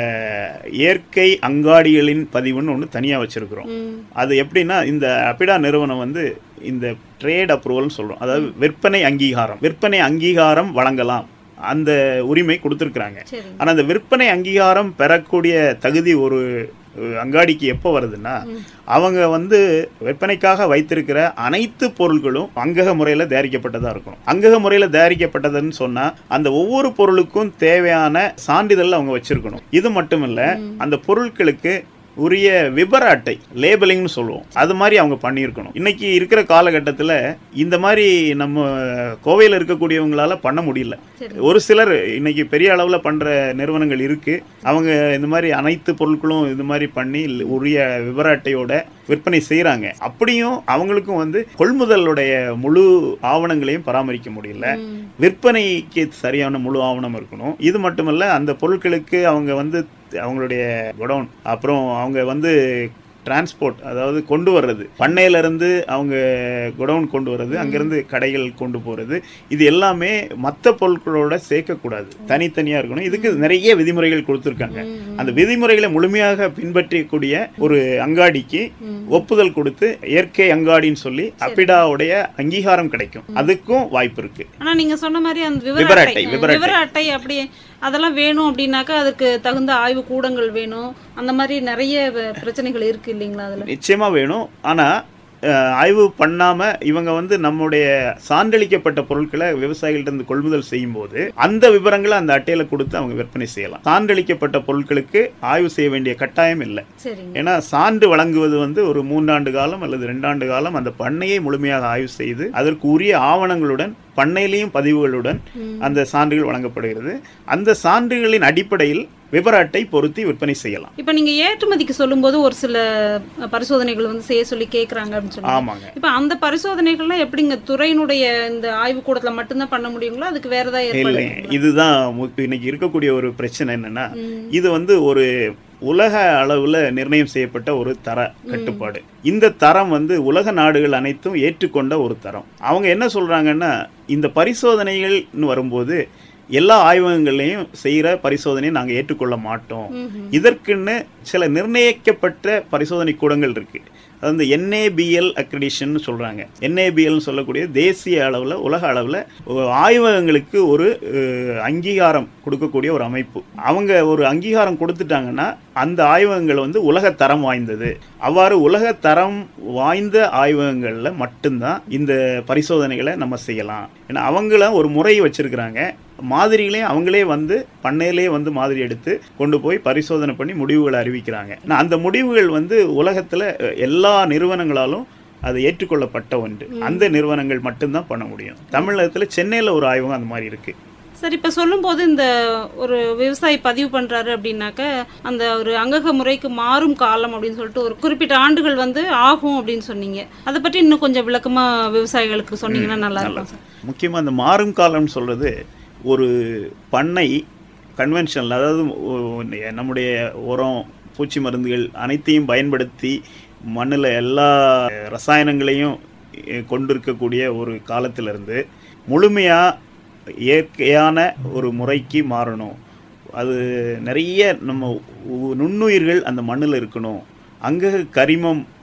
இயற்கை அங்காடிகளின் பதிவுன்னு ஒன்று தனியாக வச்சுருக்குறோம் ம் அது எப்படின்னா இந்த அபிடா நிறுவனம் வந்து இந்த ட்ரேட் அப்ரூவல்னு சொல்றோம் அதாவது விற்பனை அங்கீகாரம் விற்பனை அங்கீகாரம் வழங்கலாம் அந்த உரிமை கொடுத்துருக்குறாங்க சரி ஆனா அந்த விற்பனை அங்கீகாரம் பெறக்கூடிய தகுதி ஒரு அஹ், அங்காடிக்கு எப்போ வருதுன்னா அவங்க வந்து விற்பனைக்காக வைத்திருக்கிற அனைத்து பொருட்களும் அங்கக முறையில் தயாரிக்கப்பட்டதா இருக்கணும் அங்கக முறையில் தயாரிக்கப்பட்டதுன்னு சொன்னா அந்த ஒவ்வொரு பொருளுக்கும் தேவையான சான்றிதழ் அவங்க வச்சிருக்கணும் இது மட்டும் இல்ல அந்த பொருட்களுக்கு உரிய விபர அட்டை லேபிளிங்னு சொல்லுவோம் அது மாதிரி அவங்க பண்ணியிருக்கணும் இன்னைக்கு இருக்கிற காலகட்டத்தில் இந்த மாதிரி நம்ம கோவையில் இருக்கக்கூடியவங்களால பண்ண முடியல சரி. ஒரு சிலர் இன்னைக்கு பெரிய அளவில் பண்ற நிறுவனங்கள் இருக்கு அவங்க இந்த மாதிரி அனைத்து பொருட்களும் இது மாதிரி பண்ணி உரிய விவர அட்டையோட விற்பனை செய்றாங்க அப்படியும் அவங்களுக்கும் வந்து கொள்முதலுடைய முழு ஆவணங்களையும் பராமரிக்க முடியல விற்பனைக்கு சரியான முழு ஆவணம் இருக்கணும் இது மட்டுமல்ல அந்த பொருட்களுக்கு அவங்க வந்து அவங்களுடைய குடவுன் அப்புறம் அவங்க வந்து டிரான்ஸ்போர்ட் அதாவது கொண்டு வர்றது பண்ணையில இருந்து அவங்க குடவுன் கொண்டு வர்றது அங்கிருந்து கடைகள் கொண்டு போறது இது எல்லாமே மற்ற பொருட்களோட சேர்க்கக்கூடாது தனித்தனியா இருக்கணும் இதுக்கு நிறைய விதிமுறைகள் கொடுத்துருக்காங்க அந்த விதிமுறைகளை முழுமையாக பின்பற்றக்கூடிய ஒரு அங்காடிக்கு ஒப்புதல் கொடுத்து இயற்கை அங்காடின்னு சொல்லி அப்பிடாவுடைய அங்கீகாரம் கிடைக்கும் அதுக்கும் வாய்ப்பு இருக்கு ஆனா நீங்க சொன்ன மாதிரி அந்த விவர விவர அட்டை, அட்டை விவர அட்டை. விவர அட்டை அப்படி அதெல்லாம் வேணும் அப்படின்னாக்கா அதுக்கு தகுந்த ஆய்வு கூடங்கள் வேணும் அந்த மாதிரி நிறைய வ- பிரச்சனைகள் இருக்கு இல்லைங்களா அதுல நிச்சயமா வேணும் ஆனா அஹ், ஆய்வு பண்ணாம இவங்க வந்து நம்முடைய சான்றளிக்கப்பட்ட பொருட்களை விவசாயிகள்ட்ட இருந்து கொள்முதல் செய்யும் போது அந்த விவரங்களை அந்த அட்டையில கொடுத்து அவங்க விற்பனை செய்யலாம் சான்றளிக்கப்பட்ட பொருட்களுக்கு ஆய்வு செய்ய வேண்டிய கட்டாயம் இல்லை சரிங்க ஏன்னா சான்று வழங்குவது வந்து ஒரு மூன்றாண்டு காலம் அல்லது ரெண்டாண்டு காலம் அந்த பண்ணையை முழுமையாக ஆய்வு செய்து அதற்கு உரிய ஆவணங்களுடன் பண்ணையிலையும் பதிவுகளுடன் அந்த சான்றுகள் வழங்கப்படுகிறது அந்த சான்றுகளின் அடிப்படையில் விவர அட்டை பொருத்தி விற்பனை செய்யலாம் இப்ப நீங்க ஏற்றுமதிக்கு சொல்லும்போது ஒரு சில பரிசோதனைகள் வந்து செய்ய சொல்லி கேக்குறாங்க அப்படின்னு சொன்னாங்க ஆமாங்க இப்ப அந்த பரிசோதனைகள்லாம் எப்படிங்க துறையினுடைய இந்த ஆய்வு கூடத்துல மட்டும்தான் பண்ண முடியுங்களா அதுக்கு வேற ஏதாவது ஏற்பாடு இல்லைங்க இருக்குங்களா? இதுதான் மு- இன்னைக்கு இருக்கக்கூடிய ஒரு பிரச்சனை என்னன்னா இது வந்து ஒரு உலக அளவுல நிர்ணயம் செய்யப்பட்ட ஒரு தர கட்டுப்பாடு இந்த தரம் வந்து உலக நாடுகள் அனைத்தும் ஏற்றுக்கொண்ட ஒரு தரம் அவங்க என்ன சொல்றாங்கன்னா இந்த பரிசோதனைகள்னு வரும்போது எல்லா ஆய்வகங்களையும் செய்யற பரிசோதனையை நாங்க ஏற்றுக்கொள்ள மாட்டோம் இதற்குன்னு சில நிர்ணயிக்கப்பட்ட பரிசோதனை கூடங்கள் இருக்கு அது வந்து என்ஏபிஎல் அக்ரிடிஷன் சொல்றாங்க என்ஏபிஎல் சொல்லக்கூடிய தேசிய அளவில் உலக அளவில் ஆய்வகங்களுக்கு ஒரு அஹ், அங்கீகாரம் கொடுக்கக்கூடிய ஒரு அமைப்பு அவங்க ஒரு அங்கீகாரம் கொடுத்துட்டாங்கன்னா அந்த ஆய்வகங்கள் வந்து உலக தரம் வாய்ந்தது அவ்வாறு உலக தரம் வாய்ந்த ஆய்வகங்களில் மட்டும்தான் இந்த பரிசோதனைகளை நம்ம செய்யலாம் ஏன்னா அவங்கள ஒரு முறை வச்சிருக்கிறாங்க மாதிரிகளையும் அவங்களே வந்து பண்ணையிலே வந்து மாதிரி எடுத்து கொண்டு போய் பரிசோதனை பண்ணி முடிவுகளை அறிவிக்கிறாங்க ஆனா, அந்த முடிவுகள் வந்து உலகத்துல அஹ், எல்லா நிறுவனங்களாலும் அது ஏற்றுக்கொள்ளப்பட்ட ஒன்று அந்த நிறுவனங்கள் மட்டும்தான் பண்ண முடியும் தமிழகத்துல சென்னையில ஒரு ஆய்வகம் அந்த மாதிரி இருக்கு சரி இப்ப சொல்லும்போது இந்த ஒரு விவசாயி பதிவு பண்றாரு அப்படின்னாக்க அந்த ஒரு அங்கக முறைக்கு மாறும் காலம் அப்படின்னு சொல்லிட்டு ஒரு குறிப்பிட்ட ஆண்டுகள் வந்து ஆகும் அப்படின்னு சொன்னீங்க அதை பற்றி இன்னும் கொஞ்சம் விளக்கமா விவசாயிகளுக்கு சொன்னீங்கன்னா நல்லா இருக்கும் சார் முக்கியமா அந்த மாறும் காலம்னு சொல்றது ஒரு பண்ணை கன்வென்ஷனல் அதாவது ஒ- நம்முடைய உரம் பூச்சி மருந்துகள் அனைத்தையும் பயன்படுத்தி மண்ணில் எல்லா ரசாயனங்களையும் அஹ், கொண்டிருக்கக்கூடிய ஒரு காலத்திலிருந்து முழுமையாக இயற்கையான ஒரு முறைக்கு மாறணும் அது நிறைய நம்ம உ- நுண்ணுயிர்கள் அந்த மண்ணில் இருக்கணும் அங்கே கரிமம்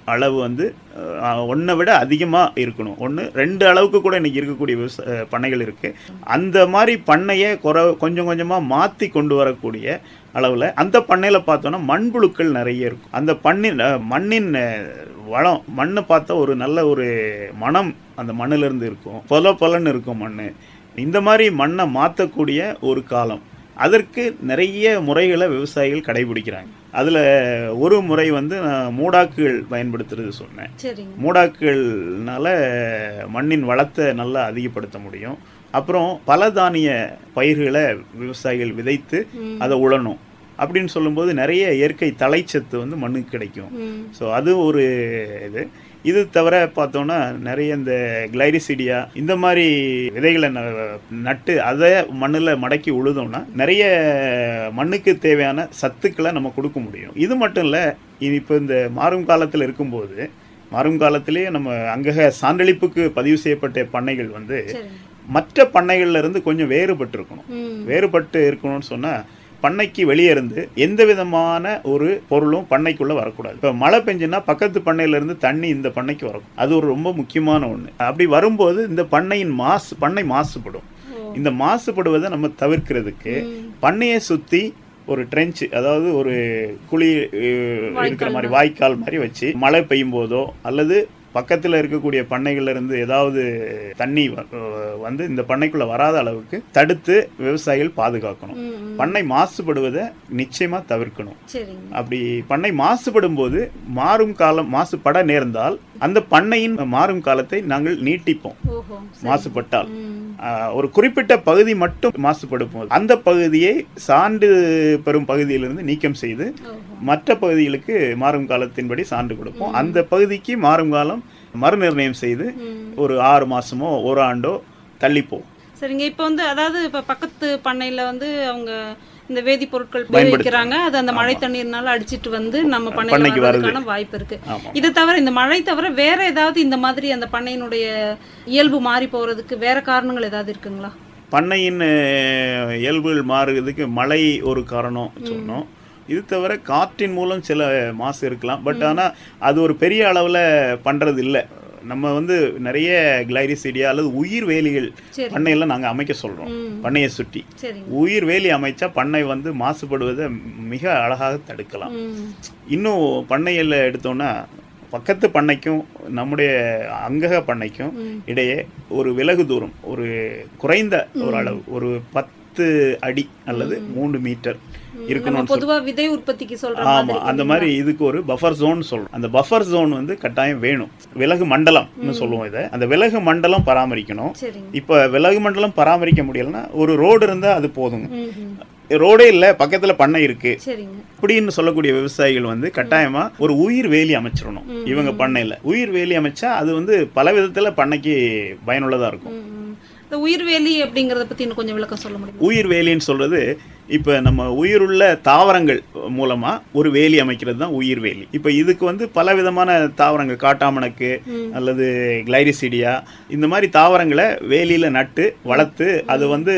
அளவு வந்து ஒன்றை விட அதிகமாக இருக்கணும் ஒன்று ரெண்டு அளவுக்கு கூட இன்னைக்கு இருக்கக்கூடிய விவசா அஹ், பண்ணைகள் இருக்குது அந்த மாதிரி பண்ணையை குறை கொஞ்சம் கொஞ்சமாக மாற்றி கொண்டு வரக்கூடிய அளவில் அந்த பண்ணையில் பார்த்தோன்னா மண்புழுக்கள் நிறைய இருக்கும் அந்த பண்ணின் அஹ், மண்ணின் அஹ், வளம் மண்ணை பார்த்தா ஒரு நல்ல ஒரு மனம் அந்த மண்ணிலிருந்து இருக்கும் பொல பொலன்னு இருக்கும் மண் இந்த மாதிரி மண்ணை மாற்றக்கூடிய ஒரு காலம் அதற்கு நிறைய முறைகளை விவசாயிகள் கடைபிடிக்கிறாங்க அதில் ஒரு முறை வந்து நான் மூடாக்குகள் பயன்படுத்துறது சொன்னேன் சரிங்க மூடாக்குகள்னால மண்ணின் வளத்தை நல்லா அதிகப்படுத்த முடியும் அப்புறம் பல தானிய பயிர்களை விவசாயிகள் விதைத்து அதை உழணும் அப்படின்னு சொல்லும்போது நிறைய இயற்கை தழைச்சத்து வந்து மண்ணுக்கு கிடைக்கும் ம் ஸோ அது ஒரு இது இது தவிர பார்த்தோன்னா நிறைய இந்த கிளைரிசிடியா இந்த மாதிரி விதைகளை ந- நட்டு அதை மண்ணில் மடக்கி உழுதோம்னா நிறைய மண்ணுக்கு தேவையான சத்துக்களை நம்ம கொடுக்க முடியும் இது மட்டும் இல்லை இப்போ இந்த மாறும் காலத்தில் இருக்கும்போது மாறும் காலத்திலேயே நம்ம அங்கக சான்றளிப்புக்கு பதிவு செய்யப்பட்ட பண்ணைகள் வந்து சரிங்க மற்ற பண்ணைகள்ல இருந்து கொஞ்சம் வேறுபட்டு இருக்கணும் ம் வேறுபட்டு இருக்கணும்னு சொன்னா பண்ணைக்கு வெளியே இருந்து எந்த விதமான ஒரு பொருளும் பண்ணைக்குள்ள வரக்கூடாது இப்போ மழை பெஞ்சுன்னா பக்கத்து பண்ணையில இருந்து தண்ணி இந்த பண்ணைக்கு வரும் அது ஒரு ரொம்ப முக்கியமான ஒண்ணு அப்படி வரும்போது இந்த பண்ணையின் மாசு பண்ணை மாசுபடும் இந்த மாசுபடுவதை நம்ம தவிர்க்கிறதுக்கு பண்ணையை சுத்தி ஒரு ட்ரென்ச் அதாவது ஒரு குழி அஹ், இருக்கிற மாதிரி வாய்க்கால் மாதிரி வச்சு மழை பெய்யும் போதோ அல்லது பக்கத்தில் இருக்கக்கூடிய பண்ணைகள்ல இருந்து ஏதாவது தண்ணி வ- அஹ், வந்து இந்த பண்ணைக்குள்ள வராத அளவுக்கு தடுத்து விவசாயிகள் பாதுகாக்கணும் ம், ம். பண்ணை மாசுபடுவதை நிச்சயமா தவிர்க்கணும் சரிங்க அப்படி பண்ணை மாசுபடும் போது மாறும் காலம் மாசுபட நேர்ந்தால் அந்த பண்ணையின் மாறும் காலத்தை நாங்கள் நீட்டிப்போம் ஓஹோ மாசுபட்டால் ம் ஆஹ், ஒரு குறிப்பிட்ட பகுதி மட்டும் மாசுபடும் போது அந்த பகுதியை சான்று பெறும் பகுதியிலிருந்து நீக்கம் செய்து ஓஹோ மற்ற பகுதிகளுக்கு மாறும் காலத்தின்படி சான்று கொடுப்போம் அந்த பகுதிக்கு மாறும் காலம் மறுநிர்ணயம் செய்து ம் ஒரு ஆறு மாசமோ ஒரு ஆண்டோ தள்ளிப்போம் சரிங்க இப்போ வந்து அதாவது இப்போ பக்கத்து பண்ணையில வந்து அவங்க இந்த வேதிப்பொருட்கள் உபயோகிக்கிறாங்க அது அந்த மழை தண்ணீர்னால அடிச்சிட்டு வந்து நம்ம பண்ணையில பண்ணைக்கு வருது. வர்றதுக்கான வாய்ப்பு இருக்கு ஆமா. இது தவிர இந்த மழை தவிர வேற ஏதாவது இந்த மாதிரி அந்த பண்ணையினுடைய இயல்பு மாறி போறதுக்கு வேற காரணங்கள் ஏதாவது இருக்குங்களா பண்ணையின் அஹ், இயல்புகள் மாறுறதுக்கு மழை ஒரு காரணம் சொன்னோம் இது தவிர காற்றின் மூலம் சில மாசு இருக்கலாம் பட் ஆனா அது ஒரு பெரிய அளவுல பண்றது இல்லை நம்ம வந்து நிறைய கிளைரிசிடியா அல்லது உயிர் வேலிகள் சரி. பண்ணையில நாங்க அமைக்க சொல்றோம் ம் பண்ணையை சுற்றி சரிங்க உயிர் வேலி அமைச்சா பண்ணை வந்து மாசுபடுவதை மிக அழகாக தடுக்கலாம் ம் இன்னும் பண்ணையில் எடுத்தோம்னா பக்கத்து பண்ணைக்கும் நம்முடைய அங்கக பண்ணைக்கும் ம். இடையே ஒரு விலகு தூரம் ஒரு குறைந்த ஒரு அளவு ஒரு பத்து அடி அல்லது மூன்று மீட்டர் நம்ம இருக்கணும்னு பொதுவா விதை உற்பத்திக்கு சொல்ற ஆமா மாதிரி அந்த மாதிரி இதுக்கு ஒரு பஃபர் ஜோன் சொல்றோம் அந்த பஃபர் ஜோன் வந்து கட்டாயம் வேணும் விலகு மண்டலம்னு சொல்லுவோம் இதை அந்த விலகு மண்டலம் பராமரிக்கணும் சரிங்க இப்ப விலகு மண்டலம் பராமரிக்க முடியலன்னா ஒரு ரோடு இருந்தா அது போதுங்க ம் ம் ரோடே இல்ல பக்கத்துல பண்ணை இருக்கு சரிங்க அப்படின்னு சொல்லக்கூடிய விவசாயிகள் வந்து கட்டாயமா ஒரு உயிர் வேலி அமைச்சிடணும் இவங்க பண்ணையில உயிர் வேலி அமைச்சா அது வந்து பல விதத்துல பண்ணைக்கு பயனுள்ளதா இருக்கும் ம், ம். இந்த உயிர்வேலி அப்படிங்கறத பத்தி இன்னும் கொஞ்சம் விளக்கம் சொல்ல முடியுமா உயிர் வேலின்னு சொல்றது இப்ப நம்ம உயிருள்ள தாவரங்கள் மூலமா ஒரு வேலி அமைக்கிறது தான் உயிர் வேலி இப்ப இதுக்கு வந்து பல விதமான தாவரங்கள் காட்டாமணக்கு அல்லது கிளைரிசிடியா இந்த மாதிரி தாவரங்களை வேலியில நட்டு வளர்த்து அது வந்து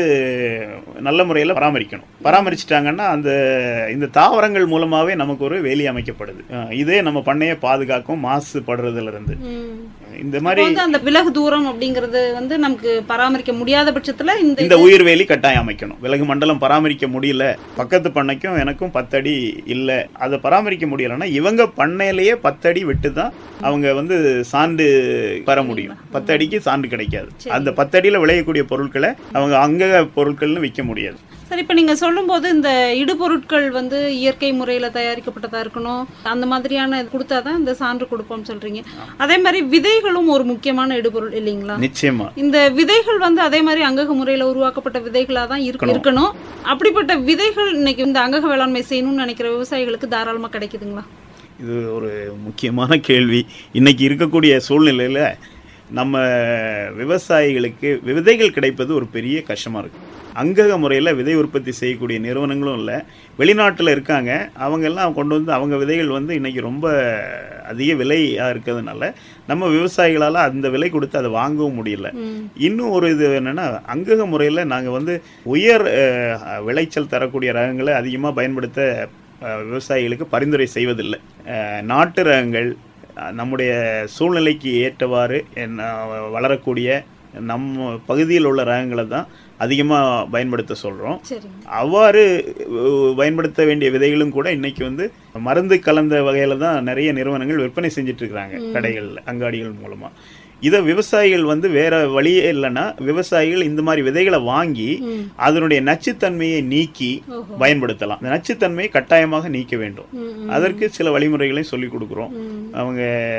நல்ல முறையில் பராமரிக்கணும் பராமரிச்சிட்டாங்கன்னா அந்த இந்த தாவரங்கள் மூலமாவே நமக்கு ஒரு வேலி அமைக்கப்படுது அஹ் இதே நம்ம பண்ணையை பாதுகாக்கும் மாசுபடுறதுல இருந்து ம். இந்த அப்போ மாதிரி வந்து அந்த விலகு தூரம் அப்படிங்கறது வந்து நமக்கு பராமரிக்க முடியாத பட்சத்துல இந்த இந்த உயிர் வேலி கட்டாயம் அமைக்கணும் விலகு மண்டலம் பராமரிக்க முடியல பக்கத்து பண்ணைக்கும் எனக்கும் பத்தடி இல்லை அதை பராமரிக்க முடியலைன்னா இவங்க பண்ணையிலேயே பத்தடி விட்டு தான் அவங்க வந்து சான்று பெற முடியும் பத்தடிக்கு சான்று கிடைக்காது அந்த பத்தடியில் விளையக்கூடிய பொருட்களை அவங்க அங்க பொருட்கள்னு விற்க முடியாது சரி இப்போ நீங்க சொல்லும்போது இந்த இடுபொருட்கள் வந்து இயற்கை முறையில தயாரிக்கப்பட்டதா இருக்கணும் அந்த மாதிரியான இது கொடுத்தாதான் இந்த சான்று கொடுப்போம் சொல்றீங்க அதே மாதிரி விதைகளும் ஒரு முக்கியமான இடுபொருள் இல்லைங்களா நிச்சயமா இந்த விதைகள் வந்து அதே மாதிரி அங்கக முறையில உருவாக்கப்பட்ட விதைகளா தான் இருக்கு இருக்கணும் அப்படிப்பட்ட விதைகள் இன்னைக்கு இந்த அங்கக வேளாண்மை செய்யணும்னு நினைக்கிற விவசாயிகளுக்கு தாராளமா கிடைக்குதுங்களா இது ஒரு முக்கியமான கேள்வி இன்னைக்கு இருக்கக்கூடிய சூழ்நிலையில நம்ம விவசாயிகளுக்கு விதைகள் கிடைப்பது ஒரு பெரிய கஷ்டமா இருக்கு அங்கக முறையில் விதை உற்பத்தி செய்யக்கூடிய நிறுவனங்களும் இல்லை வெளிநாட்டில் இருக்காங்க அவங்க எல்லாம் கொண்டு வந்து அவங்க விதைகள் வந்து இன்னைக்கு ரொம்ப அதிக விலையாக இருக்கிறதுனால நம்ம விவசாயிகளால் அந்த விலை கொடுத்து அதை வாங்கவும் முடியல ம். இன்னும் ஒரு இது என்னன்னா அங்கக முறையில் நாங்கள் வந்து உயர் அஹ், விளைச்சல் தரக்கூடிய ரகங்களை அதிகமாக பயன்படுத்த அஹ், விவசாயிகளுக்கு பரிந்துரை செய்வதில்லை அஹ், நாட்டு ரகங்கள் அஹ், நம்முடைய சூழ்நிலைக்கு ஏற்றவாறு என்ன, வளரக்கூடிய நம்ம பகுதியில் உள்ள ரகங்களை தான் அதிகமாக பயன்படுத்த சொல்கிறோம் சரிங்க அவ்வாறு அஹ், பயன்படுத்த வேண்டிய விதைகளும் கூட இன்னைக்கு வந்து மருந்து கலந்த வகையில் தான் நிறைய நிறுவனங்கள் விற்பனை செஞ்சுட்டு இருக்கிறாங்க கடைகளில் அங்காடிகள் மூலமாக இதை விவசாயிகள் வந்து வேற வழியே இல்லைன்னா விவசாயிகள் இந்த மாதிரி விதைகளை வாங்கி ம். அதனுடைய நச்சுத்தன்மையை நீக்கி ஓஹோ. பயன்படுத்தலாம் இந்த நச்சுத்தன்மையை கட்டாயமாக நீக்க வேண்டும் ம், ம். அதற்கு சில வழிமுறைகளையும் சொல்லிக் கொடுக்குறோம் ம். அவங்க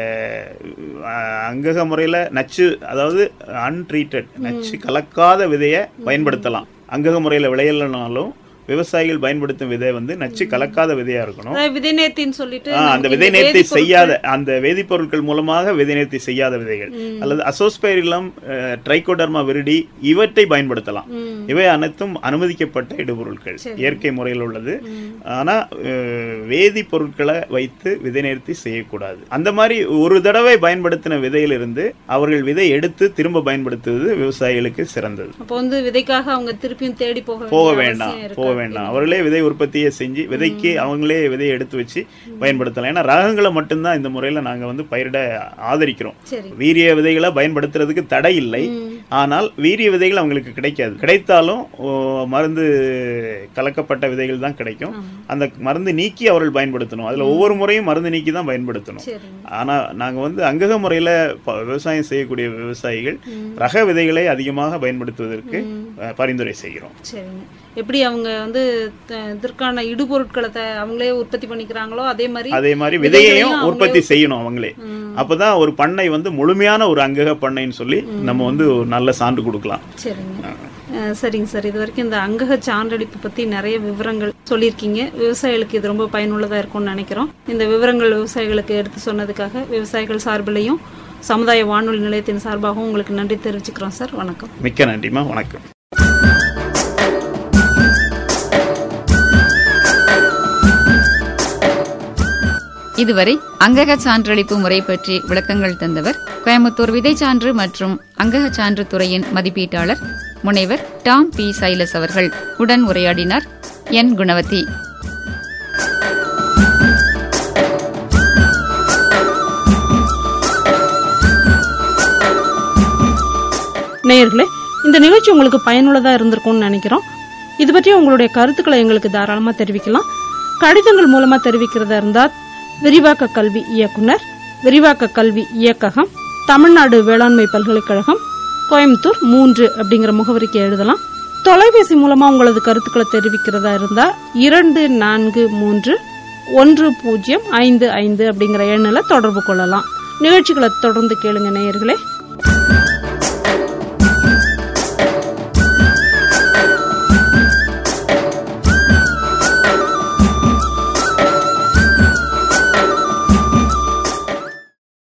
அஹ், அங்கக முறையில் நச்சு அதாவது அன்ட்ரீட்டட் நச்சு கலக்காத விதையை பயன்படுத்தலாம் அங்கக முறையில் விளையலனாலும் விவசாயிகள் பயன்படுத்தும் விதை வந்து நச்சு கலக்காத விதையா இருக்கணும் அதாவது விதை நேர்த்தின்னு சொல்லிட்டு ஆ, அந்த நமக்கு விதை இந்த நேர்த்தி வேதிப்பொருட்கள் செய்யாத அந்த வேதிப்பொருட்கள் மூலமாக விதை நேர்த்தி செய்யாத விதைகள் ம். அல்லது அசோஸ்பைரிலம் ட்ரைகோடர்மா விரிடி இவற்றை பயன்படுத்தலாம் ம். இவை அனைத்தும் அனுமதிக்கப்பட்ட இடுபொருட்கள் சரி. இயற்கை முறையில் உள்ளது ம். ஆனா அஹ், வேதிப்பொருட்களை வைத்து விதை நேர்த்தி செய்யக்கூடாது அந்த மாதிரி ஒரு தடவை பயன்படுத்தின விதையிலிருந்து அவர்கள் விதை எடுத்து திரும்ப பயன்படுத்துவது விவசாயிகளுக்கு சிறந்தது அப்போ வந்து விதைக்காக அவங்க திருப்பியும் தேடி போக போக வேண்டிய வேண்டாம் அவசியம் போக இருக்காது. வேண்டாம் அவர்களே விதை உற்பத்தியை செஞ்சு விதைக்கு அவங்களே விதையை எடுத்து வச்சு பயன்படுத்தலாம் ஏன்னா ரகங்களை மட்டும்தான் இந்த முறையில நாங்க வந்து பயிரிட ஆதரிக்கிறோம் சரி வீரிய விதைகளை பயன்படுத்துறதுக்கு தடை இல்லை ம். ஆனால் வீரிய விதைகள் அவங்களுக்கு கிடைக்காது கிடைத்தாலும் ஓ, மருந்து கலக்கப்பட்ட விதைகள் தான் கிடைக்கும் ஆமா. அந்த மருந்து நீக்கி அவர்கள் பயன்படுத்தணும் அதுல ஒவ்வொரு முறையும் மருந்து நீக்கி தான் பயன்படுத்தணும் சரிங்க ஆனா நாங்க வந்து அங்கக முறையில ப- விவசாயம் செய்யக்கூடிய விவசாயிகள் ரக விதைகளை அதிகமாக பயன்படுத்துவதற்கு அஹ், பரிந்துரை செய்கிறோம் சரிங்க எப்படி அவங்க வந்து த- இதற்கான இடுபொருட்களை த- அவங்களே உற்பத்தி பண்ணிக்கிறாங்களோ அதே மாதிரி அதே மாதிரி விதைகளையும் விதையையும் அவங்களே உற்பத்தி செய்யணும் அவங்களே ம். அப்பதான் ஒரு பண்ணை வந்து முழுமையான ஒரு அங்கக பண்ணைன்னு சொல்லி நம்ம வந்து ஒரு நல்ல சான்று கொடுக்கலாம் சரிங்க அஹ், சரிங்க சார் இது வரைக்கும் இந்த அங்கக சான்றளிப்பு பற்றி நிறைய விவரங்கள் சொல்லியிருக்கீங்க விவசாயிகளுக்கு இது ரொம்ப பயனுள்ளதாக இருக்கும்னு நினைக்கிறோம் இந்த விவரங்கள் விவசாயிகளுக்கு எடுத்து சொன்னதுக்காக விவசாயிகள் சார்பிலையும் சமுதாய வானொலி நிலையத்தின் சார்பாகவும் உங்களுக்கு நன்றி தெரிவிச்சுக்கிறோம் சார் வணக்கம் மிக்க நன்றிமா வணக்கம் இதுவரை அங்கக சான்றளிப்பு முறை பற்றி விளக்கங்கள் தந்தவர் கோயம்புத்தூர் விதை சான்று மற்றும் அங்கக சான்று துறையின் மதிப்பீட்டாளர் முனைவர் டாம் பி சைலஸ் அவர்கள் உடன் உரையாடினார் என் குணவதி நேயர்களே இந்த நிகழ்ச்சி உங்களுக்கு பயனுள்ளதாக இருந்திருக்கும்னு நினைக்கிறோம் இது பற்றி உங்களுடைய கருத்துக்களை எங்களுக்கு தாராளமாக தெரிவிக்கலாம் கடிதங்கள் மூலமாக தெரிவிக்கிறதா இருந்தால் விரிவாக்க கல்வி இயக்குனர் விரிவாக்க கல்வி இயக்ககம் தமிழ்நாடு வேளாண்மை பல்கலைக்கழகம் கோயம்புத்தூர் மூன்று அப்படிங்கிற முகவரிக்கு எழுதலாம் தொலைபேசி மூலமாக உங்களது கருத்துக்களை தெரிவிக்கிறதா இருந்தால் இரண்டு நான்கு மூன்று ஒன்று பூஜ்ஜியம் ஐந்து ஐந்து அப்படிங்கிற எண்ணில் தொடர்பு கொள்ளலாம் நிகழ்ச்சிகளை தொடர்ந்து கேளுங்க நேயர்களே